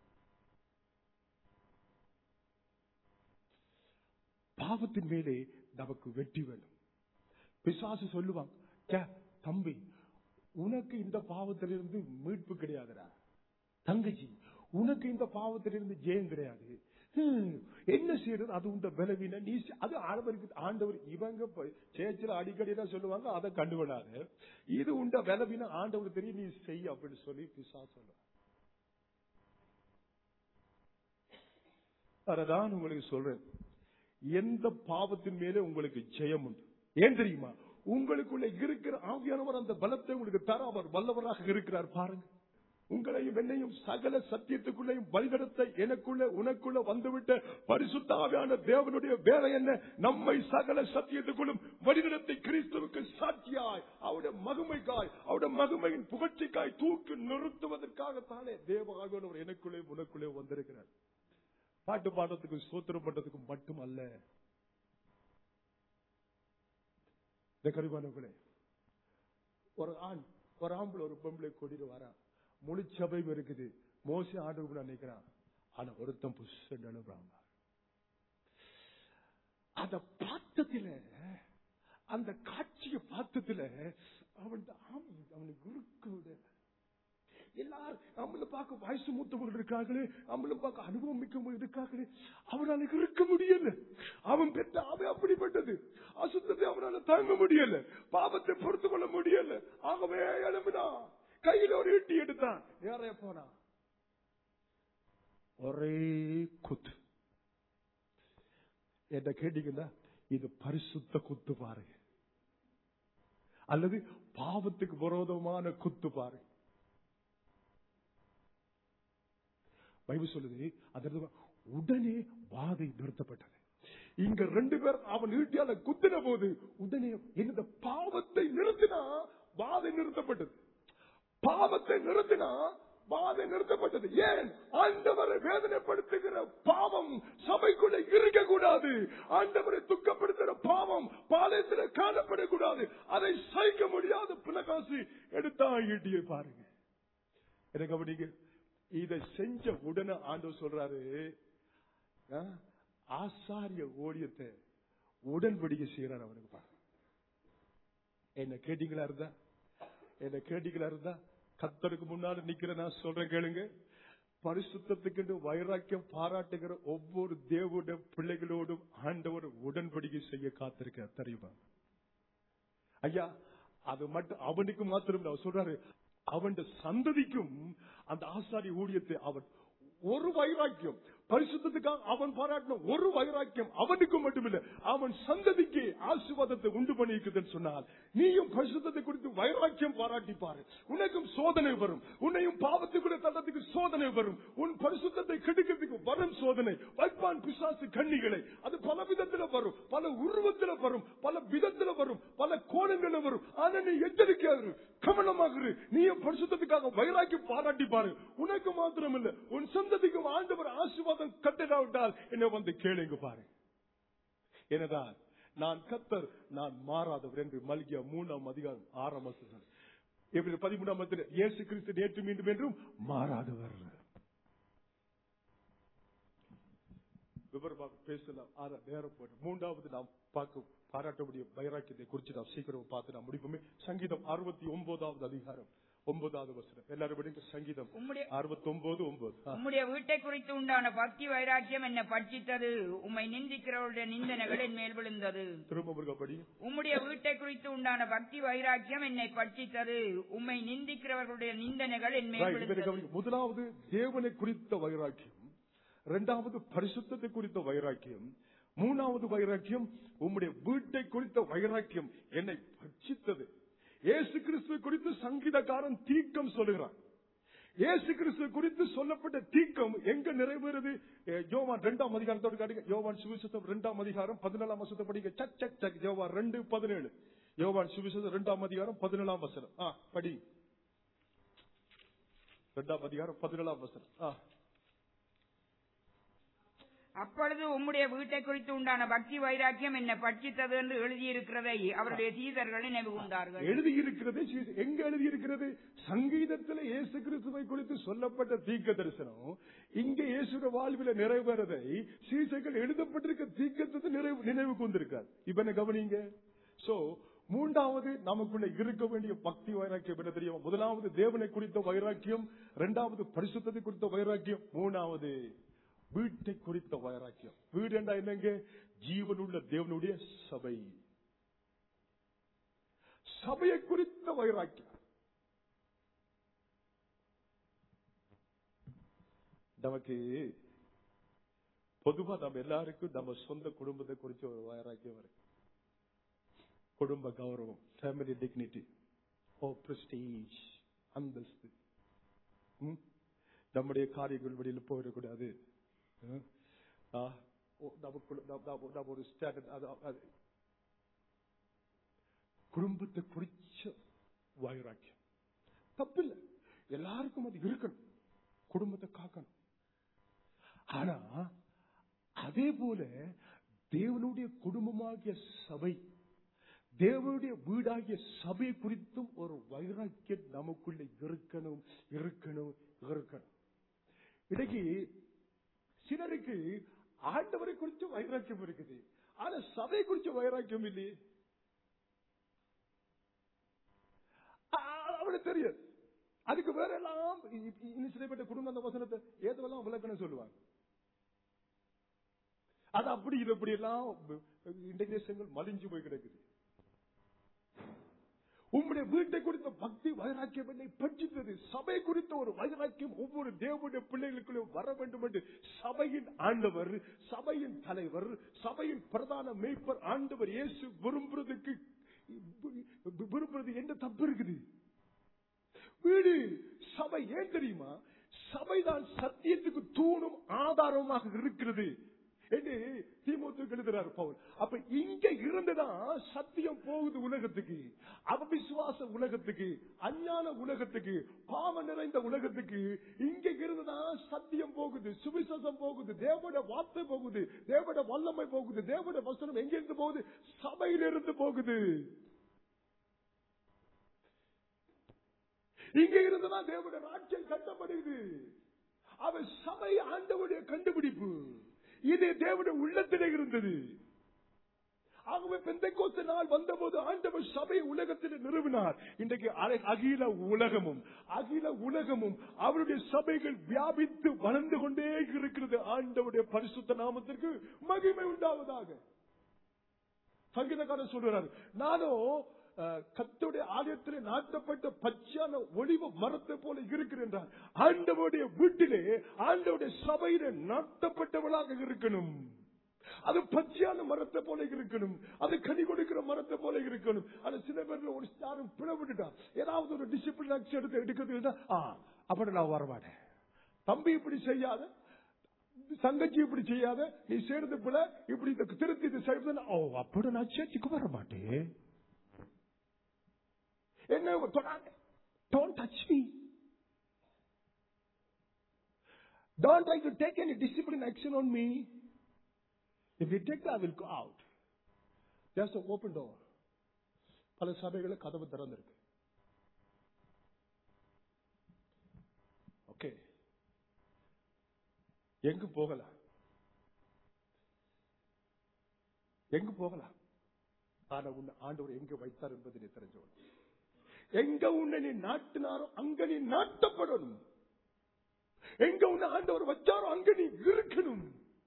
பாவத்தின் மேலே நமக்கு வெற்றி வேணும் பிசாசு சொல்லுவாங்க "ச்சே, தம்பி உனக்கு இந்த பாவத்திலிருந்து மீட்பு கிடையாதுடா தங்கச்சி உனக்கு இந்த பாவத்திலிருந்து ஜெயம் கிடையாது ஹம், என்ன செய்யறது அது உண்ட பலவீன நீ செ- அது ஆண்டவருக்கு ஆண்டவர் இவங்க போய் சேர்ச்சில் அடிக்கடி தான் சொல்லுவாங்க அதை கண்டுவிடாது இது உண்ட பலவீன ஆண்டவர் தெரியும் நீ செய் அப்படின்னு சொல்லி பிசா சொல்ல அததான் உங்களுக்கு சொல்றேன் எந்த பாவத்தின் மேலே உங்களுக்கு ஜெயம் உண்டு ஏன் தெரியுமா உங்களுக்குள்ள இருக்கிற ஆவியானவர் அந்த பலத்தை உங்களுக்கு தர அவர் வல்லவராக இருக்கிறார் பாருங்க உங்களையும் என்னையும் சகல சத்தியத்துக்குள்ளையும் வழிநடத்த எனக்குள்ள உனக்குள்ள வந்துவிட்ட பரிசுத்த ஆவியான தேவனுடைய வேலை என்ன நம்மை சகல சத்தியத்துக்குள்ளும் வழிநடத்தி கிறிஸ்துவுக்கு சாட்சியாய் அவருடைய மகிமைக்காய் அவருடைய மகிமையின் புகழ்ச்சிக்காய் தூக்கி நிறுத்துவதற்காகத்தானே தேவ ஆவியானவர் எனக்குள்ளே உனக்குள்ளே வந்திருக்கிறார் பாட்டு பாடுறதுக்கு சோத்திரம் பண்றதுக்கு மட்டும் அல்ல இந்த கருவானவர்களே ஒரு ஆண் ஒரு ஆம்பளை ஒரு பொம்பளை கூட்டிட்டு வரான் முழு சபையும் இருக்குது மோசி ஆண்டு நினைக்கிறான் ஆனா ஒருத்தன் புஷ் அனுப்புறான் அத பார்த்ததுல அந்த காட்சியை பார்த்ததுல அவன் ஆமி அவனுக்கு இருக்க விடல எல்லாரும் நம்மள பார்க்க வயசு மூத்தவர்கள் இருக்காங்களே நம்மள பார்க்க அனுபவம் மிக்கவங்க இருக்காங்களே அவனால இருக்க முடியல அவன் பெற்ற அவன் அப்படிப்பட்டது அசுத்தத்தை அவனால தாங்க முடியல பாவத்தை பொறுத்து கொள்ள முடியல ஆகவே எழுப்பினான் கையில ஒரு இட்டி எடுத்தான் நேரைய போனான் ஒரே குத்து என்ன கேட்டீங்கன்னா இது பரிசுத்த குத்து பாருங்க அல்லது பாவத்துக்கு விரோதமான குத்து பாருங்க பைபிள் சொல்லுது அதற்கு உடனே வாதை நிறுத்தப்பட்டது இங்க ரெண்டு பேர் அவன் ஈட்டியால குத்தின போது உடனே இந்த பாவத்தை நிறுத்தினா வாதை நிறுத்தப்பட்டது பாவத்தை நிறுத்தினா வாதை நிறுத்தப்பட்டது ஏன் ஆண்டவரை வேதனைப்படுத்துகிற பாவம் சபைக்குள்ள இருக்கக்கூடாது ஆண்டவரை துக்கப்படுத்துகிற பாவம் பாளையத்தில் காணப்படக்கூடாது அதை சகிக்க முடியாத பிளகாசு எடுத்தா ஈட்டியை பாருங்க எனக்கு அப்படிங்க இதை செஞ்ச உடனே ஆண்டவர் சொல்றாரு ஆ, ஆசாரிய ஓடியத்தை உடன்படிக்கை செய்யறாரு அவனுக்கு பாருங்க என்ன கேட்டீங்களா இருந்தா என்ன கேட்டீங்களா இருந்தா கத்தருக்கு முன்னால நிக்கிற நான் சொல்றேன் கேளுங்க பரிசுத்தத்துக்கு வைராக்கியம் பாராட்டுகிற ஒவ்வொரு தேவனுடைய பிள்ளைகளோடும் ஆண்டவர் உடன்படிக்கை செய்ய காத்திருக்க தெரியுமா ஐயா அது மட்டும் அவனுக்கு மாத்திரம் இல்ல, அவர் சொல்றாரு அவன் சந்ததிக்கும் அந்த ஆசாரி ஊழியத்தை அவன் ஒரு வைராக்கியம் பரிசுத்தத்துக்காக அவன் பாராட்டின ஒரு வைராக்கியம் அவனுக்கு மட்டுமில்ல அவன் சந்ததிக்கு ஆசீர்வாதத்தை உண்டு பண்ணியிருக்குதுன்னு சொன்னால் நீயும் பரிசுத்தத்தை குறித்து வைராக்கியம் பாராட்டி பாரு உனக்கும் சோதனை வரும் உன்னையும் பாவத்துக்குள்ள தள்ளத்துக்கு சோதனை வரும் உன் பரிசுத்தத்தை கெடுக்கிறதுக்கு வரும் சோதனை வைப்பான் பிசாசு கண்ணிகளை அது பல விதத்துல வரும் பல உருவத்துல வரும் பல விதத்துல வரும் பல கோணங்கள்ல வரும் ஆனா நீ எச்சரிக்கையாரு கவனமாக இரு. நீயும் பரிசுத்தத்துக்காக வைராக்கியம் பாராட்டி பாரு உனக்கு மாத்திரம் இல்ல உன் சந்ததிக்கு ஆண்டவர் ஆசீர்வாதம் கட்டிடாவிட்டால் என்ன வந்து கேளுங்க பாரு எனதான் நான் கத்தர் நான் மாறாதவர் என்று மல்கியா மூணாம் அதிகாரம் ஆறாம் வசனம் எப்படி பதிமூணாம் அதில் இயேசு கிறிஸ்து நேற்று மீண்டும் என்றும் மாறாதவர் விவரமாக பேசலாம் ஆனா நேரம் போட்டு மூன்றாவது நாம் பார்க்க பாராட்டக்கூடிய வைராக்கியத்தை குறித்து நாம் சீக்கிரம் பார்த்து நாம் முடிப்போமே சங்கீதம் அறுபத்தி ஒன்பதாவது அதிகாரம் ஒன்பதாவது வசனம் எல்லாரும் படிங்க சங்கீதம் உம்முடைய அறுபத்தி ஒன்பது ஒன்பது ஆ. உம்முடைய வீட்டை குறித்து உண்டான பக்தி வைராக்கியம் என்னை பட்சித்தது உம்மை நிந்திக்கிறவருடைய நிந்தனைகள் என் மேல் விழுந்தது திரும்ப முருகா படி உம்முடைய வீட்டை குறித்து உண்டான பக்தி வைராக்கியம் என்னை பட்சித்தது உம்மை நிந்திக்கிறவர்களுடைய நிந்தனைகள் என் மேல் Right, இப்ப விழுந்தது கவனிங்க. முதலாவது தேவனை குறித்த வைராக்கியம் இரண்டாவது பரிசுத்தத்தை குறித்த வைராக்கியம் மூணாவது வைராக்கியம் உம்முடைய வீட்டை குறித்த வைராக்கியம் என்னை பட்சித்தது இயேசு கிறிஸ்துவை குறித்து சங்கீதக்காரன் தீக்கம் சொல்லுகிறான் இயேசு கிறிஸ்துவை குறித்து சொல்லப்பட்ட தீக்கம் எங்க நிறைவேறுது அஹ், யோவான் இரண்டாம் அதிகாரத்தோடு காட்டுங்க யோவான் சுவிசேஷம் இரண்டாம் அதிகாரம் பதினேழாம் வசத்தை படிங்க சக் சக் சக் யோவான் ரெண்டு பதினேழு யோவான் சுவிசேஷம் இரண்டாம் அதிகாரம் பதினேழாம் வசனம் ஆ படி இரண்டாம் அதிகாரம் பதினேழாம் வசனம் ஆ அப்பொழுது உம்முடைய வீட்டை குறித்து உண்டான பக்தி வைராக்கியம் என்னை பட்சித்தது என்று எழுதியிருக்கிறதை அவருடைய சீதர்கள் நினைவு கூர்ந்தார்கள் எழுதியிருக்கிறது சீ- எங்க எழுதியிருக்கிறது சங்கீதத்தில் இயேசு கிறிஸ்துவை குறித்து சொல்லப்பட்ட தீக்க தரிசனம் இங்க இயேசுட வாழ்வில நிறைவேறதை சீசைகள் எழுதப்பட்டிருக்க தீக்கத்தை நிறைவு நினைவு கொண்டிருக்கார் இப்ப என்ன கவனிங்க சோ மூன்றாவது நமக்குள்ள இருக்க வேண்டிய பக்தி வைராக்கியம் என்ன தெரியும் முதலாவது தேவனை குறித்த வைராக்கியம் இரண்டாவது பரிசுத்தத்தை குறித்த வைராக்கியம் மூணாவது வீட்டை குறித்த வைராக்கியம் வீடு என்றா என்னங்க ஜீவனுள்ள தேவனுடைய சபை சபையை குறித்த வைராக்கியம் நமக்கு பொதுவா நம்ம எல்லாருக்கும் நம்ம சொந்த குடும்பத்தை குறிச்ச ஒரு வைராக்கியம் இருக்கு குடும்ப கௌரவம் ஃபேமிலி டிக்னிட்டி ஓ பிரஸ்டீஜ் அந்தஸ்து ம்? நம்முடைய காரியங்கள் வெளியில் போயிடக்கூடாது ம்? ஆ, ஓ, நமக்குள்ள நம்ம- நம்ம- நம்ம ஒரு ஸ்டாண்டர்ட் அது அது குடும்பத்தை குறிச்ச வைராக்கியம் தப்பில்லை எல்லாருக்கும் அது இருக்கணும் குடும்பத்தை காக்கணும் ஆனா அதே போல தேவனுடைய குடும்பமாகிய சபை தேவனுடைய வீடாகிய சபை குறித்தும் ஒரு வைராக்கியம் நமக்குள்ள இருக்கணும் இருக்கணும் இருக்கணும் இன்னைக்கு சிலருக்கு ஆண்டவரை குறித்து வைராக்கியம் இருக்குது ஆனா சபை குறித்து வைராக்கியம் இல்லையே ஆ- அவனுக்கு தெரியாது அதுக்கு வேற எல்லாம் இ- இ- இன்னும் சில பேர் குடும்ப அந்த வசனத்தை ஏதெல்லாம் விளக்கணும் சொல்லுவாங்க அது அப்படி இது அப்படி எல்லாம் இன்டகிரேஷன்கள் மலிஞ்சு போய் கிடக்குது உம்முடைய வீட்டை குறித்த பக்தி வைராக்கியம் என்னை பற்றித்தது சபை குறித்த ஒரு வைராக்கியம் ஒவ்வொரு தேவனுடைய பிள்ளைகளுக்குள்ளும் வர வேண்டும் என்று சபையின் ஆண்டவர் சபையின் தலைவர் சபையின் பிரதான மேய்ப்பர் ஆண்டவர் இயேசு விரும்புறதுக்கு விரும்புறது என்ன தப்பு இருக்குது வீடு சபை ஏன் தெரியுமா சபைதான் சத்தியத்துக்கு தூணும் ஆதாரமாக இருக்கிறது என்று தீமோத்துக்கு எழுதுறார் பவுல் அப்ப இங்க இருந்துதான் சத்தியம் போகுது உலகத்துக்கு அவவிசுவாச உலகத்துக்கு அஞ்ஞான உலகத்துக்கு பாவ நிறைந்த உலகத்துக்கு இங்க இருந்துதான் சத்தியம் போகுது சுவிசேஷம் போகுது தேவட வார்த்தை போகுது தேவட வல்லமை போகுது தேவட வசனம் எங்க இருந்து போகுது சபையிலிருந்து போகுது இங்க இருந்துதான் தேவனுடைய ராஜ்யம் கட்டப்படுகிறது அவன் சபை ஆண்டவருடைய கண்டுபிடிப்பு இது தேவனுடைய உள்ளத்திலே இருந்தது ஆகவே பெந்தைக்கோஸ்து நாள் வந்தபோது ஆண்டவர் சபை உலகத்தில் நிறுவினார் இன்றைக்கு அலை- அகில உலகமும் அகில உலகமும் அவருடைய சபைகள் வியாபித்து வளர்ந்து கொண்டே இருக்கிறது ஆண்டவருடைய பரிசுத்த நாமத்திற்கு மகிமை உண்டாவதாக சங்கீதக்காரன் சொல்றாரு நானும் அஹ், கர்த்தருடைய ஆலயத்திலே நாட்டப்பட்ட பச்சையான ஒளிவ மரத்தை போல இருக்கிறேன் என்றார். ஆண்டவருடைய வீட்டிலே ஆண்டவருடைய சபையிலே நாட்டப்பட்டவளாக இருக்கணும் அது பச்சையான மரத்தை போல இருக்கணும் அது கனி கொடுக்கிற மரத்தை போல இருக்கணும் அது சில பேர்ல ஒரு யாரும் பிளவிட்டுட்டான் ஏதாவது ஒரு டிசிப்ளின் ஆக்ஷன் எடுத்து எடுக்கிறது அப்படி நான் வரமாட்டேன் தம்பி இப்படி செய்யாத தங்கச்சி இப்படி செய்யாத நீ செய்யறது போல இப்படி இந்த திருத்தி இது செய்வது ஓ அப்படி நான் சேர்ச்சுக்கு வர மாட்டேன் என்ன தொடாத don't touch me Don't like to take any discipline action on me. If you take that, I will go out. There's an open door. பல சபைகள கதவு திறந்திருக்கு ஓகே எங்க போகலாம் எங்க போகலாம் ஆனா உன்னை ஆண்டவர் எங்க வைத்தார் என்பதை நீ தெரிஞ்சவன் எங்க உன்னை நீ நாட்டினாரோ அங்க நீ நாட்டப்படணும் எங்க உன்னை ஆண்டவர் வச்சாரோ அங்க நீ இருக்கணும்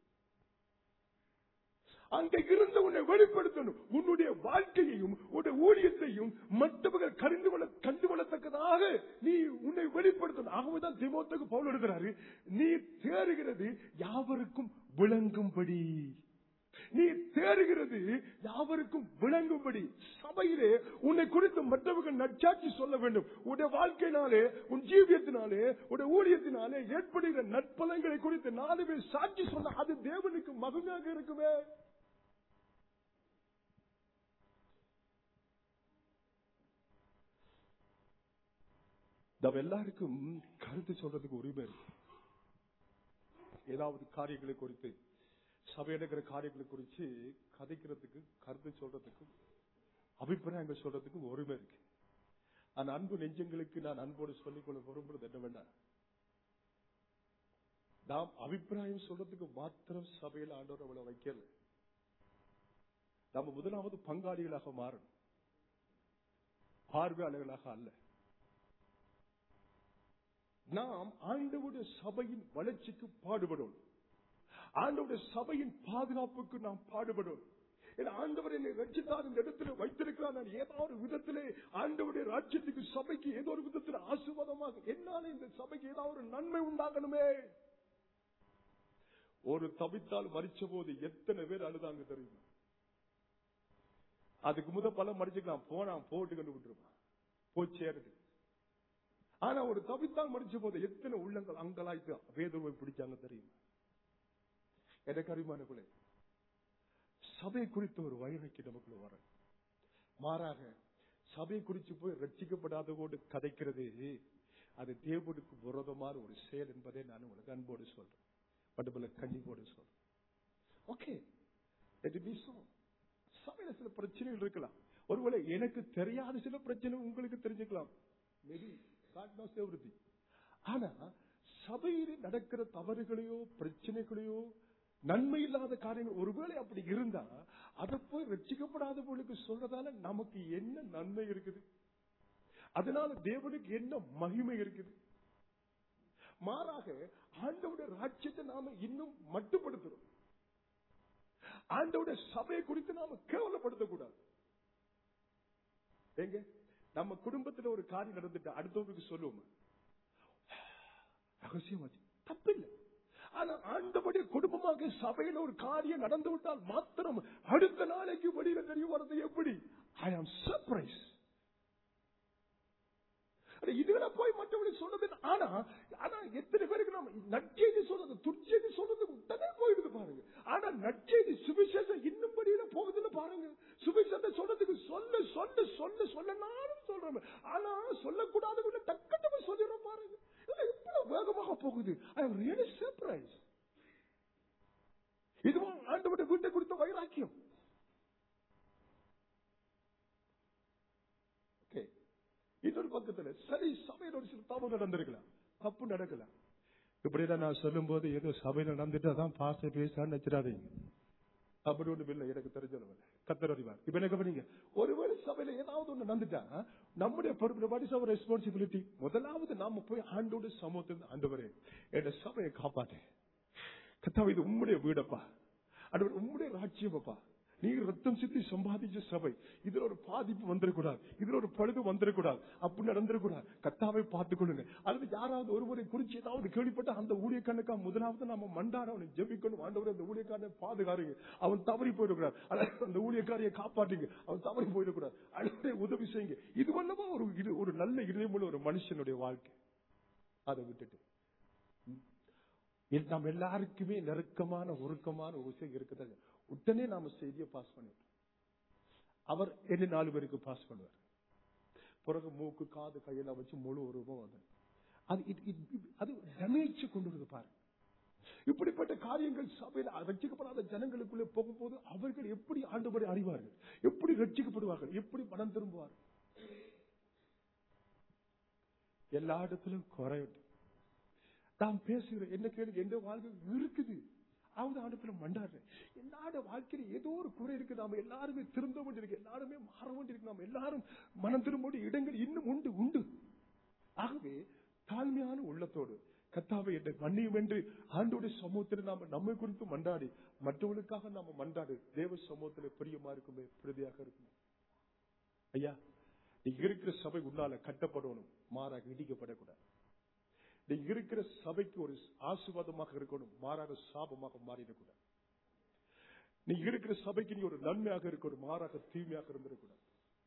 அங்க இருந்த உன்னை வெளிப்படுத்தணும் உன்னுடைய வாழ்க்கையையும் உன்னுடைய ஊழியத்தையும் மற்றவர்கள் கறிந்து கொள்ள கண்டு கொள்ளத்தக்கதாக நீ உன்னை வெளிப்படுத்தணும் ஆகவேதான் திமோத்துக்கு பவுல் எடுக்கிறாரு நீ தேறுகிறது யாவருக்கும் விளங்கும்படி நீ தேறுகிறது யாவருக்கும் விளங்கும்படி சபையிலே உன்னை குறித்து மற்றவர்கள் நற்சாட்சி சொல்ல வேண்டும் உன்னுடைய வாழ்க்கையினாலே உன் ஜீவியத்தினாலே உன்னுடைய ஊழியத்தினாலே ஏற்படுகிற நற்பலங்களை குறித்து நாலு பேர் சாட்சி சொன்ன அது தேவனுக்கு மகிமையாக இருக்குமே நம்ம எல்லாருக்கும் கருத்து சொல்றதுக்கு உரிமை இருக்கு ஏதாவது காரியங்களை குறித்து சபை எடுக்கிற காரியங்களை குறித்து கதைக்கிறதுக்கு கருத்து சொல்றதுக்கு அபிப்பிராயங்கள் சொல்றதுக்கு உரிமை இருக்கு அந்த அன்பு நெஞ்சங்களுக்கு நான் அன்போடு சொல்லிக்கொள்ள விரும்புறது என்ன வேண்டாம் நாம் அபிப்பிராயம் சொல்றதுக்கு மாத்திரம் சபையில் ஆண்டவர் அவளை வைக்கல நம்ம முதலாவது பங்காளிகளாக மாறணும் பார்வையாளர்களாக அல்ல நாம் ஆண்டவுடைய சபையின் வளர்ச்சிக்கு பாடுபடும் ஆண்டவுடைய சபையின் பாதுகாப்புக்கு நாம் பாடுபடும் என் ஆண்டவர் என்னை ரட்சித்தார் இந்த இடத்துல வைத்திருக்கிறார் நான் ஏதாவது ஒரு விதத்திலே ஆண்டவுடைய ராஜ்யத்துக்கு சபைக்கு ஏதோ ஒரு விதத்தில் ஆசீர்வாதமாக என்னால இந்த சபைக்கு ஏதாவது ஒரு நன்மை உண்டாகணுமே ஒரு தவித்தால் மறிச்ச போது எத்தனை பேர் அழுதாங்க தெரியுமா அதுக்கு முத பல மறிச்சுக்கலாம் போனா போட்டு கண்டு விட்டுருவான் போய் சேருது ஆனா ஒரு தவித்தால் மறிச்ச போது எத்தனை உள்ளங்கள் அங்கலாய்த்து வேதவை பிடிச்சாங்க தெரியுமா எனக்கு அறிமானங்களே சபை குறித்த ஒரு வைரக்கி நமக்குள்ள வர மாறாக சபை குறித்து போய் ரட்சிக்கப்படாதவோடு கதைக்கிறது அது தேவனுக்கு விரோதமான ஒரு செயல் என்பதை நான் உங்களுக்கு அன்போடு சொல்றேன் மட்டுமல்ல கண்டிப்போடு சொல்றேன் ஓகே சபையில சில பிரச்சனைகள் இருக்கலாம் ஒருவேளை எனக்கு தெரியாத சில பிரச்சனை உங்களுக்கு தெரிஞ்சுக்கலாம் Maybe God knows everything. ஆனா சபையில் நடக்கிற தவறுகளையோ பிரச்சனைகளையோ நன்மை இல்லாத காரியங்கள் ஒருவேளை அப்படி இருந்தா அதை போய் ரட்சிக்கப்படாதவர்களுக்கு சொல்றதால நமக்கு என்ன நன்மை இருக்குது அதனால தேவனுக்கு என்ன மகிமை இருக்குது மாறாக ஆண்டவுடைய ராஜ்யத்தை நாம இன்னும் மட்டுப்படுத்துறோம் ஆண்டவுடைய சபையை குறித்து நாம கேவலப்படுத்தக்கூடாது எங்க நம்ம குடும்பத்துல ஒரு காரியம் நடந்துட்டு அடுத்தவங்களுக்கு சொல்லுவோம் ரகசியமாச்சு தப்பில்லை ஆனா ஆண்டபடி குடும்பமாக சபையில ஒரு காரியம் நடந்து விட்டால் மாத்திரம் அடுத்த நாளைக்கு வெளியில தெரிய வர்றது எப்படி ஐ ஆம் சர்ப்ரைஸ் இதுவரை போய் மற்றவங்களுக்கு சொன்னது என்ன? ஆனா ஆனா எத்தனை பேருக்கு நம்ம நற்செய்தி சொல்றது துர்ச்செய்தி சொல்றது உடனே போயிடுது பாருங்க ஆனா நற்செய்தி சுவிசேஷம் இன்னும் படியில போகுதுன்னு பாருங்க சுவிசேஷத்தை சொல்றதுக்கு சொல்ல சொல்ல சொல்ல சொல்ல நானும் சொல்றேன் ஆனா சொல்லக்கூடாது டக்குன்னு சொல்லிடுறோம் பாருங்க இது எவ்வளவு வேகமாக போகுது ஐ எம் ரியலி சர்ப்ரைஸ் இதுவும் ஆண்டவருடைய வீட்டை குறித்த வைராக்கியம் ஓகே இன்னொரு பக்கத்துல சரி சபையில ஒரு சில தவறு நடந்திருக்கலாம் தப்பு நடக்கலாம் இப்படிதான் நான் சொல்லும் போது ஏதோ சபையில நடந்துட்டு அதான் பாச பேசான்னு வச்சிடாதீங்க அப்படி ஒண்ணு இல்லை எனக்கு தெரிஞ்சவங்க கத்தர் அறிவார் இப்ப என்ன கவனிங்க ஒருவேளை சபையில ஏதாவது ஒண்ணு நடந்துட்டா நம்முடைய பொறுப்பு வாட் இஸ் அவர் ரெஸ்பான்சிபிலிட்டி முதலாவது நாம போய் ஆண்டோட சமூகத்தில் ஆண்டவரே என் சபையை காப்பாத்தே கத்தாவை இது உம்முடைய வீடப்பா அது உம்முடைய ராஜ்யமப்பா நீங்க ரத்தம் சித்தி சம்பாதிச்ச சபை இதுல ஒரு பாதிப்பு வந்துடக்கூடாது இதுல ஒரு பழுது வந்துடக்கூடாது அப்படி நடந்துடக்கூடாது கத்தாவை பார்த்துக் கொள்ளுங்க அல்லது யாராவது ஒருவரை குறிச்சு ஏதாவது கேள்விப்பட்ட அந்த ஊழியக்காரனுக்கா முதலாவது நம்ம மண்டார அவனை ஜெபிக்கணும் ஆண்டவர் அந்த ஊழியக்காரனை பாதுகாருங்க அவன் தவறி போயிடக்கூடாது அல்லது அந்த ஊழியக்காரியை காப்பாற்றுங்க அவன் தவறி போயிடக்கூடாது அடுத்த உதவி செய்யுங்க இது வல்லவா ஒரு இது ஒரு நல்ல இதயமுள்ள ஒரு மனுஷனுடைய வாழ்க்கை அதை விட்டுட்டு இது நம்ம எல்லாருக்குமே நெருக்கமான உருக்கமான ஒரு விஷயம் இருக்குது உடனே நாம செய்தியை பாஸ் பண்ணிட்டோம் அவர் என்ன நாலு பேருக்கு பாஸ் பண்ணுவார் பிறகு மூக்கு காது கையெல்லாம் வச்சு முழு உருவம் அது அது it- it- it- அது டமேஜ் கொண்டு வருது பாரு இப்படிப்பட்ட காரியங்கள் சபையில் ரட்சிக்கப்படாத ஜனங்களுக்குள்ளே போகும்போது அவர்கள் எப்படி ஆண்டுபடி அறிவார்கள் எப்படி ரட்சிக்கப்படுவார்கள் எப்படி மனம் திரும்புவார்கள் எல்லா இடத்திலும் குறையுண்டு நான் பேசுகிறேன் என்ன கேளுங்க எந்த வாழ்க்கை இருக்குது அவங்க ஆண்டத்துல மண்டாடுறேன் எல்லாரோட வாழ்க்கையில ஏதோ ஒரு குறை இருக்கு நாம எல்லாருமே திருந்த வேண்டியிருக்கு எல்லாருமே மாற வேண்டியிருக்கு நாம எல்லாரும் மனம் திரும்ப வேண்டிய இடங்கள் இன்னும் உண்டு உண்டு ஆகவே தாழ்மையான உள்ளத்தோடு கத்தாவை என்னை மன்னியும் என்று ஆண்டோட சமூகத்தில் நாம நம்மை குறித்து மண்டாடி மற்றவர்களுக்காக நாம மண்டாடு தேவ சமூகத்தில் பிரியமா இருக்குமே பிரதியாக இருக்குமே ஐயா நீங்க இருக்கிற சபை உன்னால கட்டப்படணும் மாறாக இடிக்கப்படக்கூடாது நீங்க இருக்கிற சபைக்கு ஒரு ஆசீர்வாதமாக இருக்கணும் மாறாக சாபமாக மாறிடக்கூடாது நீங்க இருக்கிற சபைக்கு நீ ஒரு நன்மையாக இருக்கணும் மாறாக தீமையாக இருந்திடக்கூடாது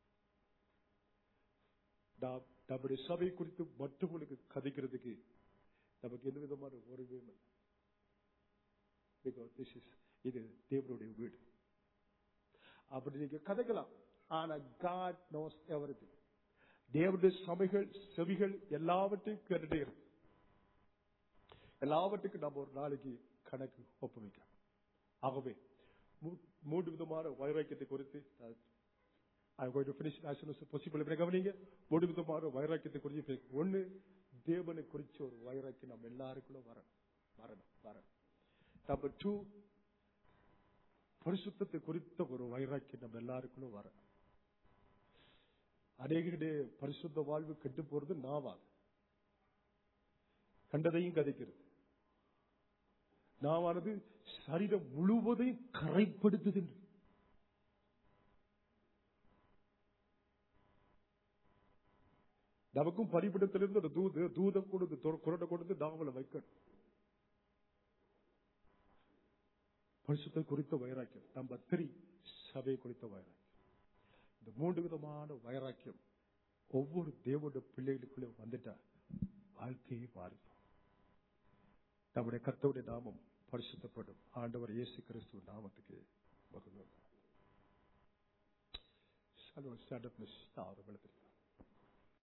நாம் நம்முடைய சபை குறித்து மற்றவங்களுக்கு கதைக்கிறதுக்கு நமக்கு எந்த விதமான உறவே இல்லை Because this is இது தேவனுடைய வீடு அப்படி நீங்க கதைக்கலாம் ஆனா காட் நோஸ் எவரிதிங் தேவனுடைய சபைகள் செவிகள் எல்லாவற்றையும் கேட்டுட்டே இருக்கு எல்லாவற்றுக்கும் நம்ம ஒரு நாளைக்கு கணக்கு ஒப்புவிக்கலாம் ஆகவே மூ- மூன்று விதமான வைராக்கியத்தை குறித்து I'm going to finish as soon as possible. இப்ப கவனிங்க மூன்று விதமான வைராக்கியத்தை குறித்து பேச- ஒண்ணு தேவனை குறிச்ச ஒரு வைராக்கியம் நம்ம எல்லாருக்குள்ள வரணும் வரணும் வரணும் நம்பர் டூ பரிசுத்தத்தை குறித்த ஒரு வைராக்கியம் நம்ம எல்லாருக்குள்ள வரணும் அநேகருடைய பரிசுத்த வாழ்வு கெட்டு போறது நாவாது கண்டதையும் கதைக்கிறது நாவானது சரீரம் முழுவதையும் கரைப்படுத்துது என்று நமக்கும் பரிபிடத்திலிருந்து ஒரு தூது தூதம் கொடுத்து தொ- குரட்டை கொடுத்து நாவல வைக்கணும் பரிசுத்தை குறித்த வைராக்கியம் நம்பர் த்ரீ சபை குறித்த வைராக்கியம் இந்த மூன்று விதமான வைராக்கியம் ஒவ்வொரு தேவனுடைய பிள்ளைகளுக்குள்ளே வந்துட்டா வாழ்க்கையை மாறும் நம்முடைய கர்த்தருடைய நாமம் பரிசுத்தப்படும் ஆண்டவர் இயேசு கிறிஸ்துவ நாமத்துக்கு மகிழ்வு உண்டாகட்டும். Shall we stand up, Miss? அவர்களுக்கு